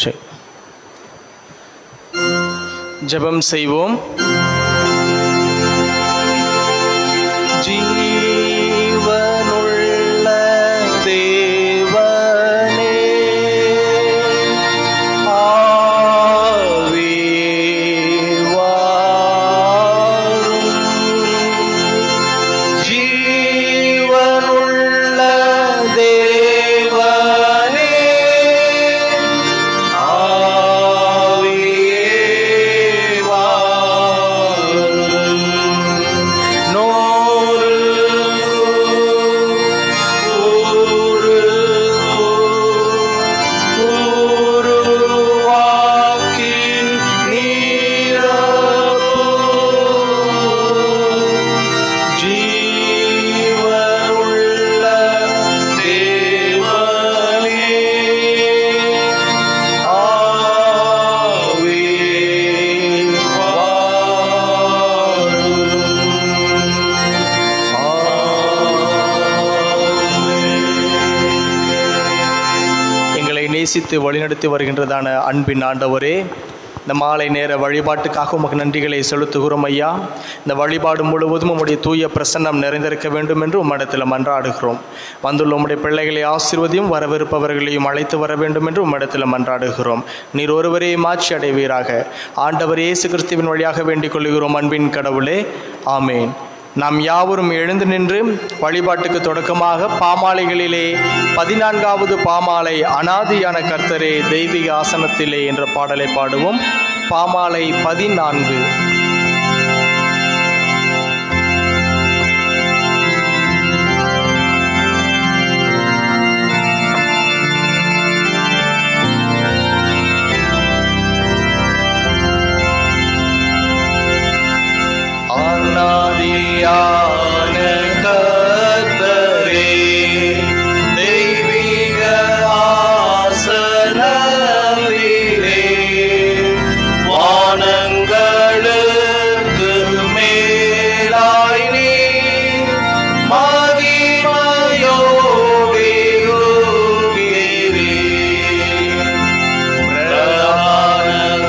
பெற்று ஜெபம் செய்வோம் ஜீவனுள்ள தேவனே ஆவி வாரும் ஜீவனுள்ள தேவனே ஆவியே வாரும் நோரு உருவாக்கி நீரப்பு ஜீவனுள்ள தேவனே ஆவியே வாரும். எங்களை நேசித்து வழிநடத்தி வருகின்றதான அன்பின் ஆண்டவரே இந்த மாலை நேர வழிபாட்டுக்காக உமக்கு நன்றிகளை செலுத்துகிறோம் ஐயா இந்த வழிபாடு முழுவதும் உம்முடைய தூய பிரசன்னம் நிறைந்திருக்க வேண்டும் என்று உம்மிடத்தில் மன்றாடுகிறோம் வந்துள்ள உம்முடைய பிள்ளைகளை ஆசீர்வதியும் வரவிருப்பவர்களையும் அழைத்து வர வேண்டும் என்று உம்மிடத்தில் மன்றாடுகிறோம் நீர் ஒருவரே மாட்சி அடைவீராக ஆண்டவர் இயேசு கிறிஸ்துவின் வழியாக வேண்டிக் கொள்கிறோம் அன்பின் கடவுளே ஆமேன் நாம் யாவரும் எழுந்து நின்று வழிபாட்டுக்கு தொடக்கமாக பாமாலைகளிலே பதினான்காவது பாமாலை அனாதியான கர்த்தரே தெய்வீக ஆசனத்திலே என்ற பாடலை பாடுவோம் பாமாலை பதினான்கு அநாதியான கர்த்தரே தெய்வீக ஆசனத்திலே வானங்களுக்கு மேலாய் நீர் மகிமையோடு இருக்கிறீர். பிரதான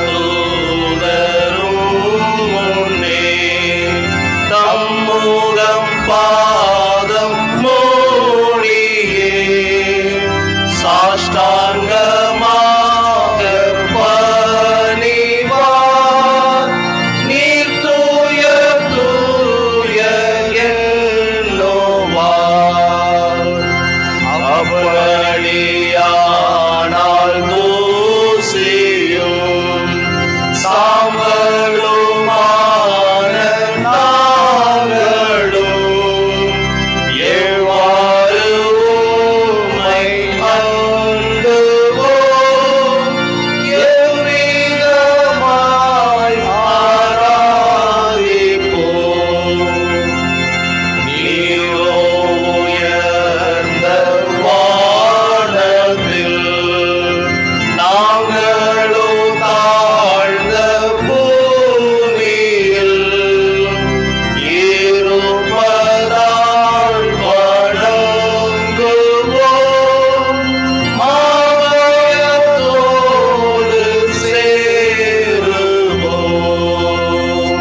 தூதரும் முன்னே தம்முகம் பாதம் மூடியே சாஷ்டாங்கமாக பணிவார் நீர் தூய தூய எண்ணுவார் அப்படியானால் தூசியும் சாம்பலுமான நாங்களும் எவ்வாறு உம்மை அண்டுவோம், எவ்விதமாய் ஆராதிப்போம். நீரோ உயர்ந்த வானத்தில், நாங்களோ தாழ்ந்த பூமியில் இருப்பதால் வணங்குவோம். மாயத்தோடு சேருவோம்.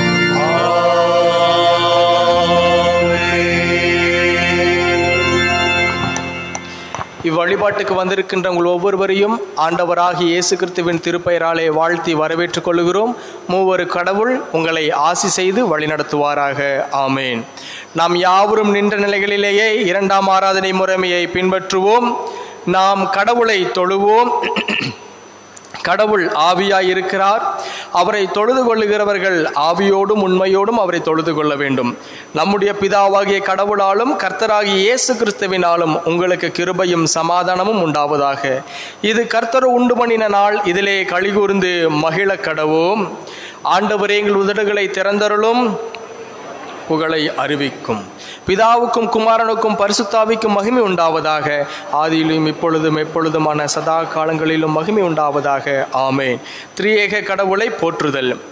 இவ்வழிபாட்டுக்கு வந்திருக்கின்ற உங்கள் ஒவ்வொருவரையும் ஆண்டவராகிய இயேசு கிறிஸ்துவின் திருப்பெயராலே வாழ்த்தி வரவேற்றுக் கொள்கிறோம் மூவரு கடவுள் உங்களை ஆசி செய்து வழிநடத்துவாராக ஆமேன் நாம் யாவரும் நின்ற நிலைகளிலேயே இரண்டாம் ஆராதனை முறைமையை பின்பற்றுவோம் நாம் கடவுளை தொழுவோம் கடவுள் ஆவியாய் இருக்கிறார் அவரை தொழுது கொள்ளுகிறவர்கள் ஆவியோடும் உண்மையோடும் அவரை தொழுது கொள்ள வேண்டும் நம்முடைய பிதாவாகிய கடவுளாலும் கர்த்தராகிய இயேசு கிறிஸ்துவினாலும் உங்களுக்கு கிருபையும் சமாதானமும் உண்டாவதாக இது கர்த்தர் உண்டு பண்ணின நாள் இதிலே கழிகூர்ந்து மகிழ கடவோம் ஆண்டவரே எங்கள் உதடுகளை திறந்தருளும் புகழை அறிவிக்கும் பிதாவுக்கும் குமாரனுக்கும் பரிசுத்தாவிக்கும் மகிமை உண்டாவதாக ஆதியிலும் இப்பொழுதும் எப்பொழுதுமான சதா காலங்களிலும் மகிமை உண்டாவதாக ஆமேன் திரியேக கடவுளை போற்றுதல்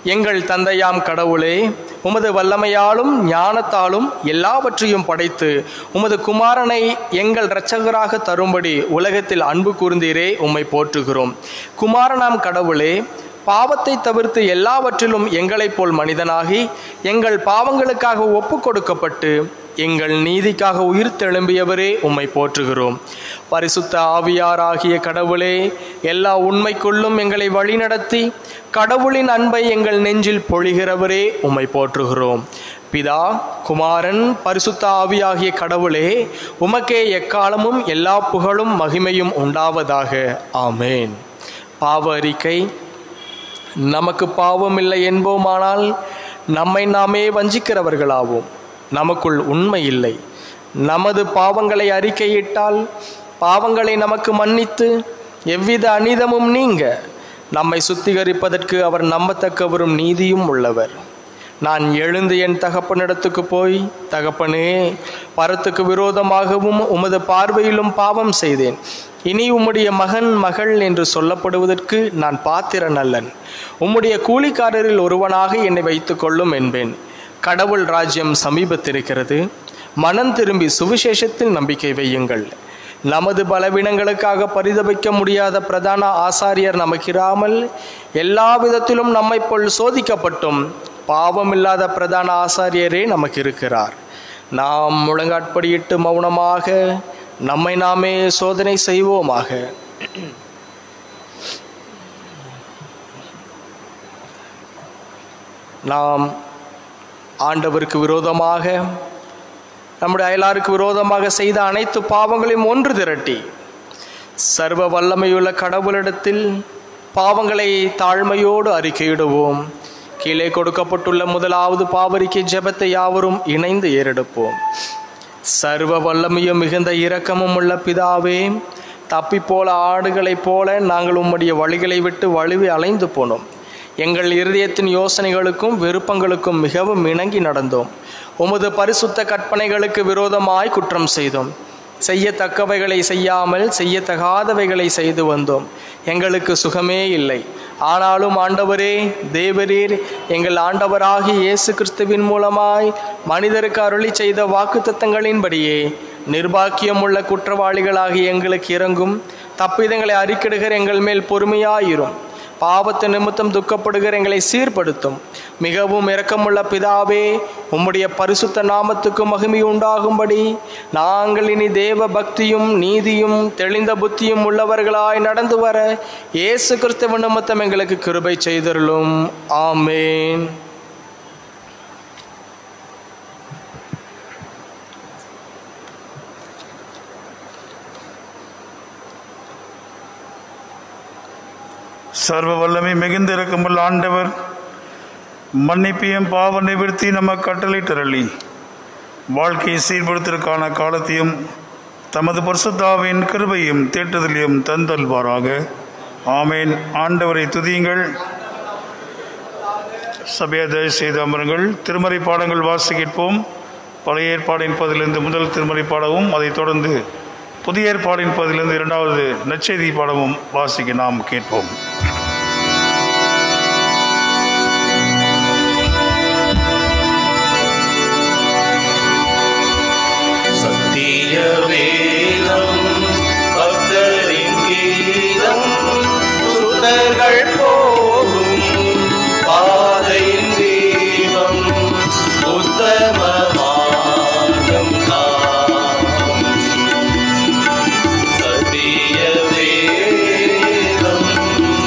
எங்கள் தந்தையாம் கடவுளே உமது வல்லமையாலும் ஞானத்தாலும் எல்லாவற்றையும் படைத்து உமது குமாரனை எங்கள் இரட்சகராக தரும்படி உலகத்தில் அன்பு கூர்ந்தீரே உம்மை போற்றுகிறோம் குமாரனாம் கடவுளே பாவத்தை தவிர்த்து எல்லாவற்றிலும் எங்களைப் போல் மனிதனாகி எங்கள் பாவங்களுக்காக ஒப்பு கொடுக்கப்பட்டு எங்கள் நீதிக்காக உயிர் தெழும்பியவரே உம்மை போற்றுகிறோம் பரிசுத்த ஆவியாராகிய கடவுளே எல்லா உண்மைக்குள்ளும் எங்களை வழிநடத்தி கடவுளின் அன்பை எங்கள் நெஞ்சில் பொழிகிறவரே உம்மை போற்றுகிறோம் பிதா குமாரன் பரிசுத்த ஆவியாகிய கடவுளே உமக்கே எக்காலமும் எல்லா புகழும் மகிமையும் உண்டாவதாக ஆமேன் பாவ அறிக்கை நமக்கு பாவம் இல்லை என்போமானால் நம்மை நாமே வஞ்சிக்கிறவர்களாவோம் நமக்குள் உண்மை இல்லை நமது பாவங்களை அறிக்கையிட்டால் பாவங்களை நமக்கு மன்னித்து எவ்வித அனிதமும் நீங்க நம்மை சுத்திகரிப்பதற்கு அவர் நம்பத்தக்கவரும் நீதியும் உள்ளவர் நான் எழுந்து என் தகப்பனிடத்துக்கு போய் தகப்பனே பரத்துக்கு விரோதமாகவும் உமது பார்வையிலும் பாவம் செய்தேன் இனி உம்முடைய மகன் மகள் என்று சொல்லப்படுவதற்கு நான் பாத்திரன் அல்லன் உம்முடைய கூலிக்காரரில் ஒருவனாக என்னை வைத்துக் கொள்ளும் என்பேன் கடவுள் ராஜ்யம் சமீபத்திருக்கிறது மனம் திரும்பி சுவிசேஷத்தில் நம்பிக்கை வையுங்கள் நமது பலவீனங்களுக்காக பரிதபிக்க முடியாத பிரதான ஆசாரியர் நமக்கிராமல் எல்லா விதத்திலும் நம்மை போல் சோதிக்கப்பட்டும் பாவமில்லாத பிரதான ஆசாரியரே நமக்கு இருக்கிறார் நாம் முழங்காட்படியிட்டு மௌனமாக நம்மை நாமே சோதனை செய்வோமாக நாம் ஆண்டவருக்கு விரோதமாக நம்முடைய அயலாருக்கு விரோதமாக செய்த அனைத்து பாவங்களையும் ஒன்று திரட்டி சர்வ வல்லமையுள்ள கடவுளிடத்தில் பாவங்களை தாழ்மையோடு அறிக்கையிடுவோம் கீழே கொடுக்கப்பட்டுள்ள முதலாவது பாவரிக்கை ஜெபத்தை யாவரும் இணைந்து ஏறெடுப்போம் சர்வ வல்லமையும் மிகுந்த இரக்கமும் உள்ள பிதாவே தப்பி போல ஆடுகளைப் போல நாங்கள் உம்முடைய வழிகளை விட்டு வழுவி அலைந்து போனோம் எங்கள் இருதயத்தின் யோசனைகளுக்கும் விருப்பங்களுக்கும் மிகவும் இணங்கி நடந்தோம் உமது பரிசுத்த கற்பனைகளுக்கு விரோதமாய் குற்றம் செய்தோம் செய்யத்தக்கவைகளை செய்யாமல் செய்யத்தகாதவைகளை செய்து வந்தோம் எங்களுக்கு சுகமே இல்லை ஆனாலும் ஆண்டவரே தேவரீர் எங்கள் ஆண்டவராகி இயேசு கிறிஸ்துவின் மூலமாய் மனிதருக்கு அருளி செய்த வாக்குத்தத்தங்களின்படியே நிர்பாக்கியமுள்ள குற்றவாளிகளாகி எங்களுக்கு இறங்கும் தப்பிதங்களை அறிக்கிடுகிற எங்கள் மேல் பொறுமையாயிரும் பாவத்து நிமித்தம் துக்கப்படுகிற எங்களை சீர்படுத்தும் மிகவும் இரக்கமுள்ள பிதாவே உம்முடைய பரிசுத்த நாமத்துக்கு மகிமை உண்டாகும்படி நாங்கள் இனி தேவ பக்தியும் நீதியும் தெளிந்த புத்தியும் உள்ளவர்களாய் நடந்து வர இயேசு கிறிஸ்தவ நிமித்தம் எங்களுக்கு கிருபை செய்தருளும் ஆமேன் சர்வ வல்லமை மிகுந்த இரக்கமுள்ள ஆண்டவர் மன்னிப்பையும் பாவ நிவர்த்தி நம்ம கட்டளையிட்டரளி வாழ்க்கையை சீர்படுத்துவதற்கான காலத்தையும் தமது பரிசுத்தாவின் கிருபையும் தேட்டுதலையும் தந்தல்வாராக ஆமேன் ஆண்டவரை துதியுங்கள் சபையை தயவு செய்து அமருங்கள் திருமறை பாடங்கள் வாசி கேட்போம் பழைய ஏற்பாடின் பதிலிருந்து முதல் திருமறை பாடவும் அதைத் தொடர்ந்து புதிய ஏற்பாடின் பதிலிருந்து இரண்டாவது நற்செய்தி பாடமும் வாசிக்க நாம் கேட்போம் சத்திய வேதம் பக்தரின் கீதம் சுதர்கள் போகும் பாதையின் தீபம் உத்தம மார்க்கம் காக்கும் சத்திய வேதம்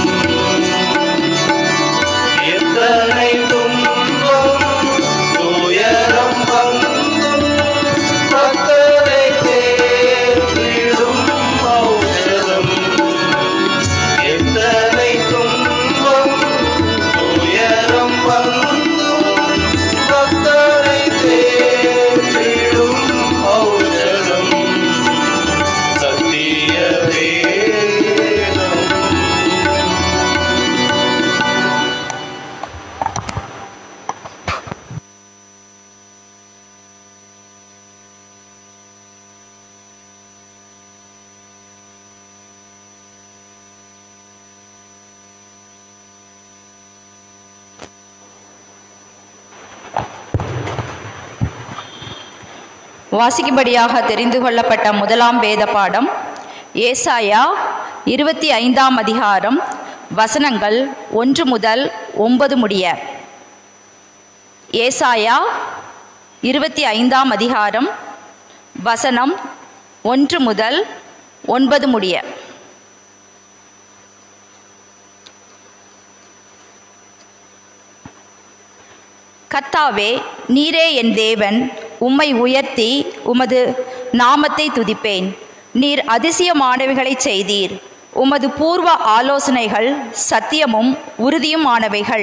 வாசிக்கும்படியாக தெரிந்து கொள்ளப்பட்ட முதலாம் வேத பாடம் ஏசாயா இருபத்தி ஐந்தாம் அதிகாரம் வசனங்கள் ஒன்று முதல் ஒன்பது முடிய ஏசாயா இருபத்தி ஐந்தாம் அதிகாரம் வசனம் ஒன்று முதல் ஒன்பது முடிய கர்த்தாவே நீரே என் தேவன் உம்மை உயர்த்தி உமது நாமத்தை துதிப்பேன் நீர் அதிசயமானவைகளை செய்தீர் உமது பூர்வ ஆலோசனைகள் சத்தியமும் உறுதியுமானவைகள்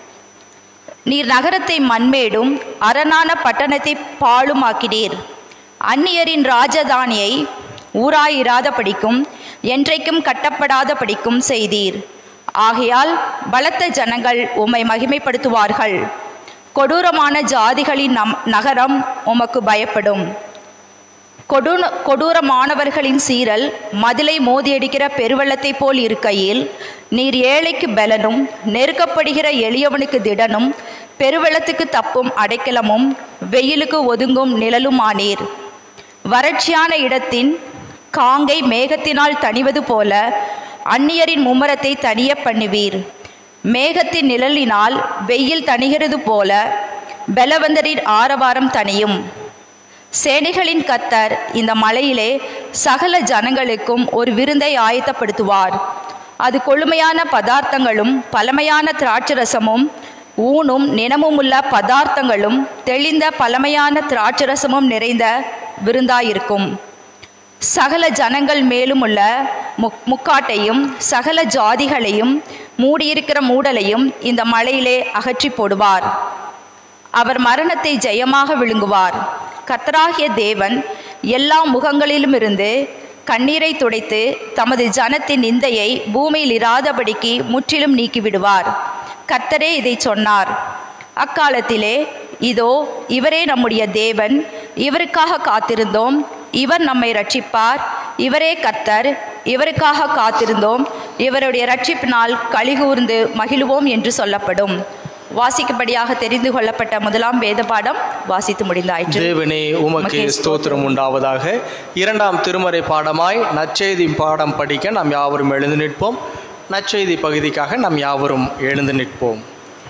நீர் நகரத்தை மண்மேடும் அரணான பட்டணத்தை பாழுமாக்கினீர் அந்நியரின் ராஜதானியை ஊராயிராத படிக்கும் என்றைக்கும் கட்டப்படாத படிக்கும் செய்தீர் ஆகையால் பலத்த ஜனங்கள் உம்மை மகிமைப்படுத்துவார்கள் கொடூரமான ஜாதிகளின் நம் நகரம் உமக்கு பயப்படும் கொடூ கொடூரமானவர்களின் சீரல் மதிலை மோதியடிக்கிற பெருவெள்ளத்தைப் போல் இருக்கையில் நீர் ஏழைக்கு பலனும் நெருக்கப்படுகிற எளியவனுக்கு திடனும் பெருவெள்ளத்துக்கு தப்பும் அடைக்கலமும் வெயிலுக்கு ஒதுங்கும் நிழலுமானீர் வறட்சியான இடத்தின் காங்கை மேகத்தினால் தணிவது போல அந்நியரின் மும்மரத்தை தணிய பண்ணுவீர் மேகத்தின் நிழலினால் வெயில் தணிகிறது போல பலவந்தரின் ஆரவாரம் தணியும் சேனைகளின் கத்தர் இந்த மலையிலே சகல ஜனங்களுக்கும் ஒரு விருந்தை ஆயத்தப்படுத்துவார் அது கொழுமையான பதார்த்தங்களும் பழமையான திராட்சரசமும் ஊனும் நினமுமுள்ள பதார்த்தங்களும் தெளிந்த பழமையான திராட்சரசமும் நிறைந்த விருந்தாயிருக்கும் சகல ஜனங்கள் மேலும் உள்ள முக் முக்காட்டையும் சகல ஜாதிகளையும் மூடியிருக்கிற மூடலையும் இந்த மலையிலே அகற்றி போடுவார் அவர் மரணத்தை ஜெயமாக விழுங்குவார் கத்தராகிய தேவன் எல்லா முகங்களிலும் இருந்து கண்ணீரை துடைத்து தமது ஜனத்தின் நிந்தையை பூமியில் இராதபடிக்கு முற்றிலும் நீக்கிவிடுவார் கர்த்தரே இதை சொன்னார் அக்காலத்திலே இதோ இவரே நம்முடைய தேவன் இவருக்காக காத்திருந்தோம் இவர் நம்மை ரட்சிப்பார் இவரே கர்த்தர் இவருக்காக காத்திருந்தோம் இவருடைய ரட்சிப்பினால் கலிகூர்ந்து மகிழுவோம் என்று சொல்லப்படும் வாசிக்கும்படியாக தெரிந்து கொள்ளப்பட்ட முதலாம் வேத பாடம் வாசித்து முடிந்தாயிற்று தேவனே உமக்கு உமக்கே ஸ்தோத்திரம் உண்டாவதாக இரண்டாம் திருமறை பாடமாய் நற்செய்தி பாடம் படிக்க நாம் யாவரும் எழுந்து நிற்போம் நற்செய்தி பகுதிக்காக நாம் யாவரும் எழுந்து நிற்போம்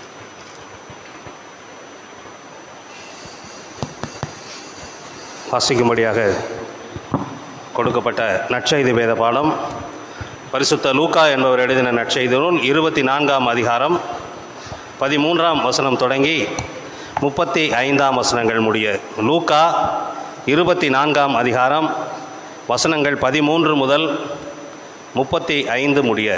வாசிக்கும்படியாக கொடுக்கப்பட்ட நற்செய்தி வேத பாடம் பரிசுத்த லூக்கா என்பவர் எழுதின நற்செய்தி நூல் இருபத்தி நான்காம் அதிகாரம் பதிமூன்றாம் வசனம் தொடங்கி முப்பத்தி ஐந்தாம் வசனங்கள் முடிய லூக்கா இருபத்தி நான்காம் அதிகாரம் வசனங்கள் பதிமூன்று முதல் முப்பத்தி ஐந்து முடிய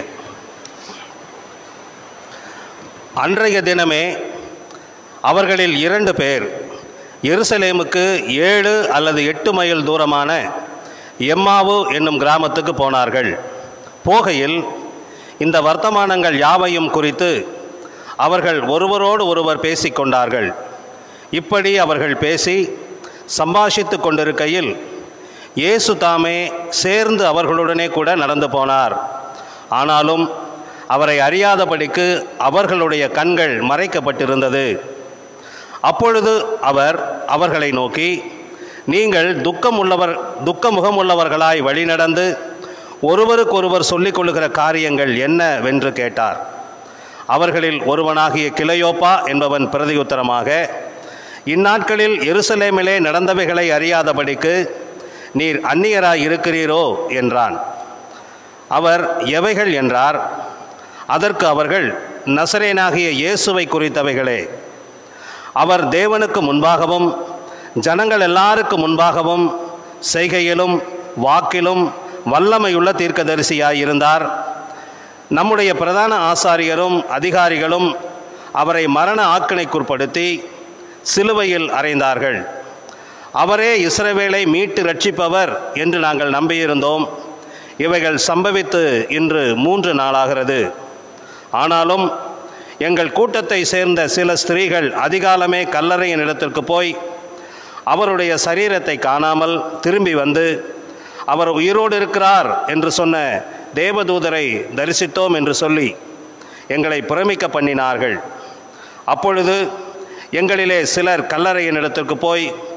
அன்றைய தினமே அவர்களில் இரண்டு பேர் எருசலேமுக்கு ஏழு அல்லது எட்டு மைல் தூரமான எம்மாவு என்னும் கிராமத்துக்கு போனார்கள் போகையில் இந்த வர்த்தமானங்கள் யாவையும் குறித்து அவர்கள் ஒருவரோடு ஒருவர் பேசிக்கொண்டார்கள் இப்படி அவர்கள் பேசி சம்பாஷித்து கொண்டிருக்கையில் இயேசு தாமே சேர்ந்து அவர்களுடனே கூட நடந்து போனார் ஆனாலும் அவரை அறியாதபடிக்கு அவர்களுடைய கண்கள் மறைக்கப்பட்டிருந்தது அப்பொழுது அவர் அவர்களை நோக்கி நீங்கள் துக்கம் உள்ளவர் துக்க முகமுள்ளவர்களாய் வழிநடந்து ஒருவருக்கொருவர் சொல்லிக் கொள்ளுகிற காரியங்கள் என்னவென்று கேட்டார் அவர்களில் ஒருவனாகிய கிளையோப்பா என்பவன் பிரதியுத்தரமாக இந்நாட்களில் எருசலேமிலே நடந்தவைகளை அறியாதபடிக்கு நீர் அந்நியராய் இருக்கிறீரோ என்றான் அவர் எவைகள் என்றார் அதற்கு அவர்கள் நசரேனாகிய இயேசுவை குறித்தவைகளே அவர் தேவனுக்கு முன்பாகவும் ஜனங்கள் எல்லாருக்கு முன்பாகவும் செய்கையிலும் வாக்கிலும் வல்லமையுள்ள தீர்க்கதரிசியாயிருந்தார் நம்முடைய பிரதான ஆசாரியரும் அதிகாரிகளும் அவரை மரண ஆக்கினைக்குட்படுத்தி சிலுவையில் அறைந்தார்கள் அவரே இஸ்ரவேலை மீட்டு ரட்சிப்பவர் என்று நாங்கள் நம்பியிருந்தோம் இவைகள் சம்பவித்து இன்று மூன்று நாளாகிறது ஆனாலும் எங்கள் கூட்டத்தை சேர்ந்த சில ஸ்திரீகள் அதிகாலமே கல்லறையின் இடத்திற்கு போய் அவருடைய சரீரத்தை காணாமல் திரும்பி வந்து அவர் உயிரோடு இருக்கிறார் என்று சொன்ன தேவதூதரை தரிசித்தோம் என்று சொல்லி எங்களை பிரமிக்க பண்ணினார்கள் அப்பொழுது எங்களிலே சிலர் கல்லறையின் இடத்திற்கு போய்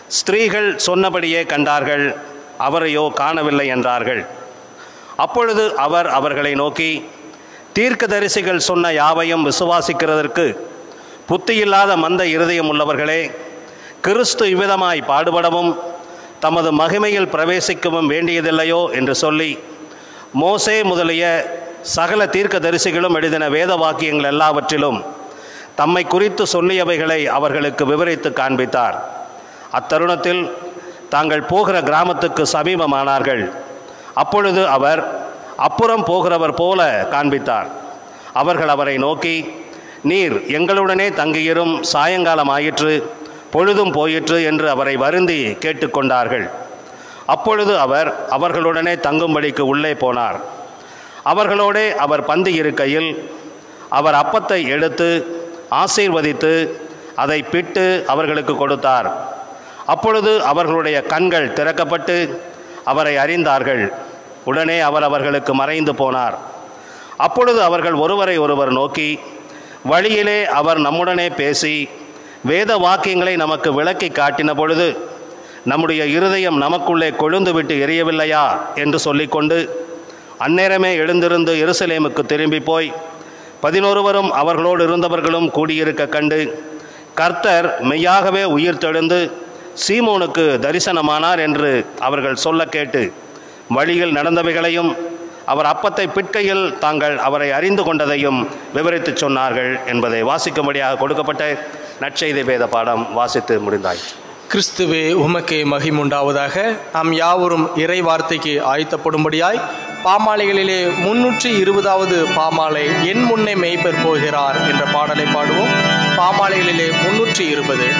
ஸ்திரீகள் சொன்னபடியே கண்டார்கள் அவரையோ காணவில்லை என்றார்கள் அப்பொழுது அவர் அவர்களை நோக்கி தீர்க்கதரிசிகள் சொன்ன யாவையும் விசுவாசிக்கிறதற்கு புத்தியில்லாத மந்த இருதயம் உள்ளவர்களே கிறிஸ்து இவ்விதமாய் பாடுபடவும் தமது மகிமையில் பிரவேசிக்கவும் வேண்டியதில்லையோ என்று சொல்லி மோசே முதலிய சகல தீர்க்கதரிசிகளும் எழுதின வேத வாக்கியங்கள் எல்லாவற்றிலும் தம்மை குறித்து சொல்லியவைகளை அவர்களுக்கு விவரித்து காண்பித்தார் அத்தருணத்தில் தாங்கள் போகிற கிராமத்துக்கு சமீபமானார்கள் அப்பொழுது அவர் அப்புறம் போகிறவர் போல காண்பித்தார் அவர்கள் அவரை நோக்கி நீர் எங்களுடனே தங்கியிரும் சாயங்காலம் ஆயிற்று பொழுதும் போயிற்று என்று அவரை வருந்தி கேட்டுக்கொண்டார்கள் அப்பொழுது அவர் அவர்களுடனே தங்கும்படிக்கு உள்ளே போனார் அவர்களோடே அவர் பந்தி இருக்கையில் அவர் அப்பத்தை எடுத்து ஆசீர்வதித்து அதை பிட்டு அவர்களுக்கு கொடுத்தார் அப்பொழுது அவர்களுடைய கண்கள் திறக்கப்பட்டு அவரை அறிந்தார்கள் உடனே அவர் அவர்களுக்கு மறைந்து போனார் அப்பொழுது அவர்கள் ஒருவரை ஒருவர் நோக்கி வழியிலே அவர் நம்முடனே பேசி வேத வாக்கியங்களை நமக்கு விளக்கி காட்டின பொழுது நம்முடைய இருதயம் நமக்குள்ளே கொழுந்து விட்டு எரியவில்லையா என்று சொல்லிக்கொண்டு அந்நேரமே எழுந்திருந்து எருசலேமுக்கு திரும்பி போய் பதினொருவரும் அவர்களோடு இருந்தவர்களும் கூடியிருக்க கண்டு கர்த்தர் மெய்யாகவே உயிர் தெழுந்து சீமோனுக்கு தரிசனமானார் என்று அவர்கள் சொல்ல கேட்டு வழியில் நடந்தவைகளையும் அவர் அப்பத்தை பிட்கையில் தாங்கள் அவரை அறிந்து கொண்டதையும் விவரித்துச் சொன்னார்கள் என்பதை வாசிக்கும்படியாக கொடுக்கப்பட்ட நற்செய்தி வேத பாடம் வாசித்து முடிந்தாயிற்று கிறிஸ்துவே உமக்கே மகிமுண்டாவதாக நாம் யாவரும் இறை வார்த்தைக்கு ஆயத்தப்படும்படியாய் பாமாலைகளிலே முன்னூற்றி இருபதாவது பாமாலை என் முன்னே மெய்ப்பெற் போகிறார் என்ற பாடலை பாடுவோம் பாமாலைகளிலே முன்னூற்றி இருபது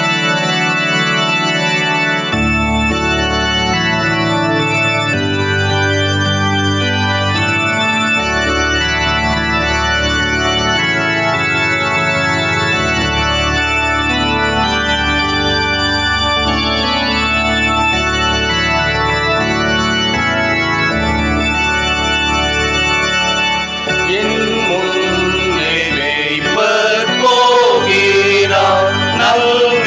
என் முன்னே மேய்ப்பர் போகிறார் நல்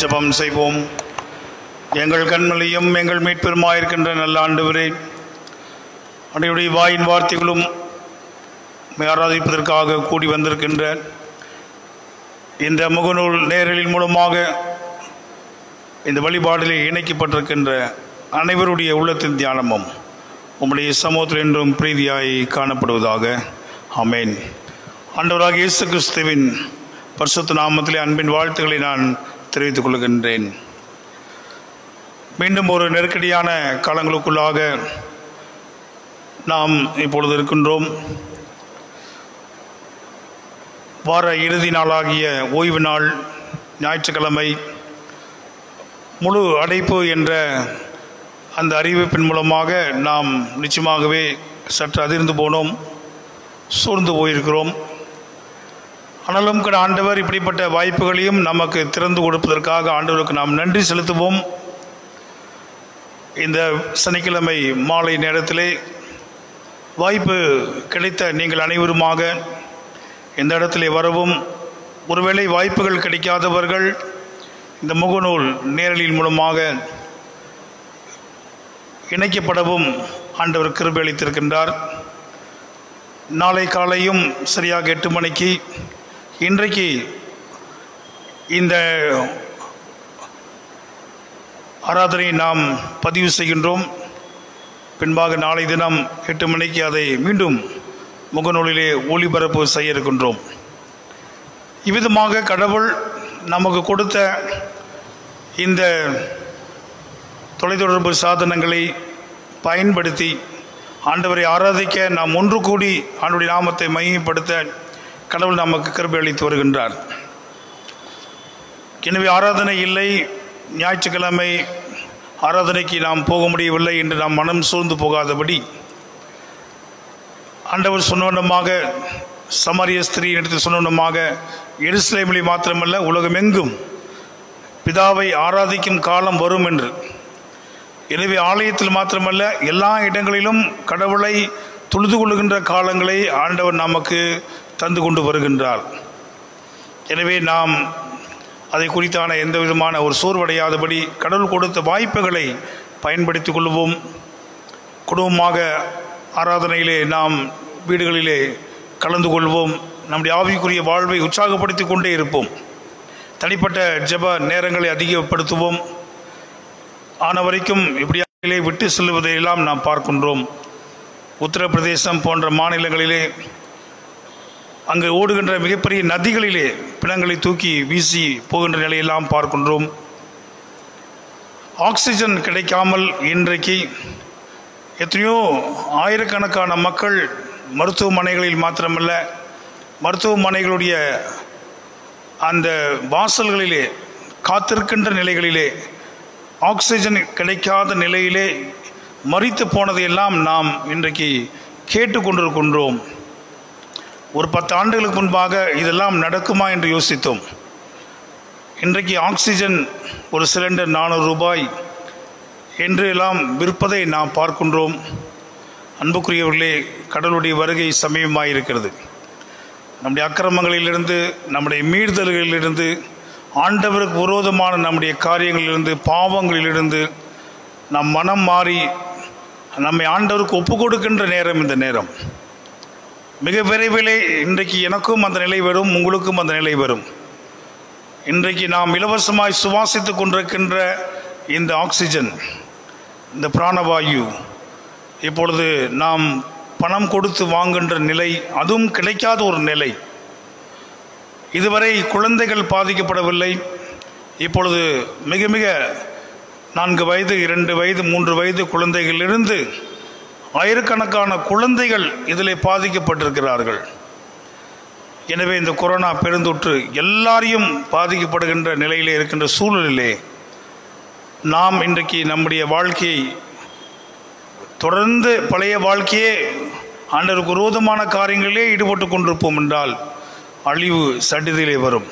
ஜெபம் செய்வோம் எங்கள் கண்மலையும் எங்கள் மீட்பெருமாயிருக்கின்ற நல்ல ஆண்டவரே அன்றையுடைய வாயின் வார்த்தைகளும் உம்மை ஆராதிப்பதற்காக கூடி வந்திருக்கின்ற இந்த முகநூல் நேரலின் மூலமாக இந்த வழிபாடிலே இணைக்கப்பட்டிருக்கின்ற அனைவருடைய உள்ளத்தின் தியானமும் உம்முடைய சமூகத்தில் என்றும் பிரீதியாய் காணப்படுவதாக ஆமென் ஆண்டவராக இயேசு கிறிஸ்துவின் பரிசுத்த நாமத்திலே அன்பின் வாழ்த்துக்களை நான் தெரிவித்துக் கொள்கின்றேன் மீண்டும் ஒரு நெருக்கடியான காலங்களுக்குள்ளாக நாம் இப்பொழுது இருக்கின்றோம் வார இறுதி நாளாகிய ஓய்வு நாள் ஞாயிற்றுக்கிழமை முழு அடைப்பு என்ற அந்த அறிவிப்பின் மூலமாக நாம் நிச்சயமாகவே சற்று அதிர்ந்து போனோம் சோர்ந்து போயிருக்கிறோம் ஆனாலும் கூட ஆண்டவர் இப்படிப்பட்ட வாய்ப்புகளையும் நமக்கு திறந்து கொடுப்பதற்காக ஆண்டவருக்கு நாம் நன்றி செலுத்துவோம் இந்த சனிக்கிழமை மாலை நேரத்திலே வாய்ப்பு கிடைத்த நீங்கள் அனைவருமாக இந்த இடத்திலே வரவும் ஒருவேளை வாய்ப்புகள் கிடைக்காதவர்கள் இந்த முகநூல் நேரலின் மூலமாக இணைக்கப்படவும் ஆண்டவர் கிருபை அளித்திருக்கின்றார் நாளை காலையும் சரியாக எட்டு மணிக்கு இன்றைக்கு இந்த ஆராதனை நாம் பதிவு செய்கின்றோம் பின்பாக நாளை தினம் எட்டு மணிக்கு அதை மீண்டும் முகநூலிலே ஒளிபரப்பு செய்ய இருக்கின்றோம் இவ்விதமாக கடவுள் நமக்கு கொடுத்த இந்த தொலைத்தொடர்பு சாதனங்களை பயன்படுத்தி ஆண்டவரை ஆராதிக்க நாம் ஒன்று கூடி ஆண்டுடைய நாமத்தை மையப்படுத்த கடவுள் நமக்கு கிருபை அளித்து வருகின்றார் எனவே ஆராதனை இல்லை ஞாயிற்றுக்கிழமை ஆராதனைக்கு நாம் போக முடியவில்லை என்று நாம் மனம் சூழ்ந்து போகாதபடி ஆண்டவர் சொன்னவண்ணமாக சமாரிய ஸ்திரீ எடுத்து சொன்னவண்ணமாக எருசலேமிலே மாத்திரமல்ல உலகமெங்கும் பிதாவை ஆராதிக்கும் காலம் வரும் என்று எனவே ஆலயத்தில் மாத்திரமல்ல எல்லா இடங்களிலும் கடவுளை தொழுது கொள்ளுகின்ற காலங்களை ஆண்டவர் நமக்கு தந்து கொண்டு வருகின்றார் எனவே நாம் அதை குறித்தான எந்த விதமான ஒரு சோர்வடையாதபடி கடவுள் கொடுத்த வாய்ப்புகளை பயன்படுத்திக் கொள்வோம் குடும்பமாக ஆராதனையிலே நாம் வீடுகளிலே கலந்து கொள்வோம் நம்முடைய ஆவிக்குரிய வாழ்வை உற்சாகப்படுத்தி கொண்டே இருப்போம் தனிப்பட்ட ஜெப நேரங்களை அதிகப்படுத்துவோம் ஆன வரைக்கும் இப்படியே விட்டு செல்வதையெல்லாம் நாம் பார்க்கின்றோம் உத்தரப்பிரதேசம் போன்ற மாநிலங்களிலே அங்கு ஓடுகின்ற மிகப்பெரிய நதிகளிலே பிணங்களை தூக்கி வீசி போகின்ற நிலையெல்லாம் பார்க்கின்றோம் ஆக்சிஜன் கிடைக்காமல் இன்றைக்கு எத்தனையோ ஆயிரக்கணக்கான மக்கள் மருத்துவமனைகளில் மாத்திரமல்ல மருத்துவமனைகளுடைய அந்த வாசல்களிலே காத்திருக்கின்ற நிலைகளிலே ஆக்சிஜன் கிடைக்காத நிலையிலே மறித்து போனதையெல்லாம் நாம் இன்றைக்கு கேட்டுக்கொண்டிருக்கின்றோம் ஒரு பத்து ஆண்டுகளுக்கு முன்பாக இதெல்லாம் நடக்குமா என்று யோசித்தோம் இன்றைக்கு ஆக்சிஜன் ஒரு சிலிண்டர் நானூறு ரூபாய் என்று எல்லாம் விற்பதை நாம் பார்க்கின்றோம் அன்புக்குரியவர்களே கடவுளுடைய வருகை சமயமாக இருக்கிறது நம்முடைய அக்கிரமங்களிலிருந்து நம்முடைய மீறுதல்களிலிருந்து ஆண்டவருக்கு விரோதமான நம்முடைய காரியங்களிலிருந்து பாவங்களிலிருந்து நம் மனம் மாறி நம்மை ஆண்டவருக்கு ஒப்பு கொடுக்கின்ற நேரம் இந்த நேரம் மிக விரைவிலே இன்றைக்கு எனக்கும் அந்த நிலை வரும் உங்களுக்கும் அந்த நிலை வரும் இன்றைக்கு நாம் இலவசமாய் சுவாசித்து கொண்டிருக்கின்ற இந்த ஆக்சிஜன் இந்த பிராணவாயு இப்பொழுது நாம் பணம் கொடுத்து வாங்குகின்ற நிலை அதுவும் கிடைக்காத ஒரு நிலை இதுவரை குழந்தைகள் பாதிக்கப்படவில்லை இப்பொழுது மிக மிக நான்கு வயது இரண்டு வயது மூன்று வயது குழந்தைகளிலிருந்து ஆயிரக்கணக்கான குழந்தைகள் இதில் பாதிக்கப்பட்டிருக்கிறார்கள் எனவே இந்த கொரோனா பெருந்தொற்று எல்லாரையும் பாதிக்கப்படுகின்ற நிலையிலே இருக்கின்ற சூழலிலே நாம் இன்றைக்கு நம்முடைய வாழ்க்கையை தொடர்ந்து பழைய வாழ்க்கையே ஆண்டவருக்கு விரோதமான காரியங்களிலே ஈடுபட்டு கொண்டிருப்போம் என்றால் அழிவு சடிதிலே வரும்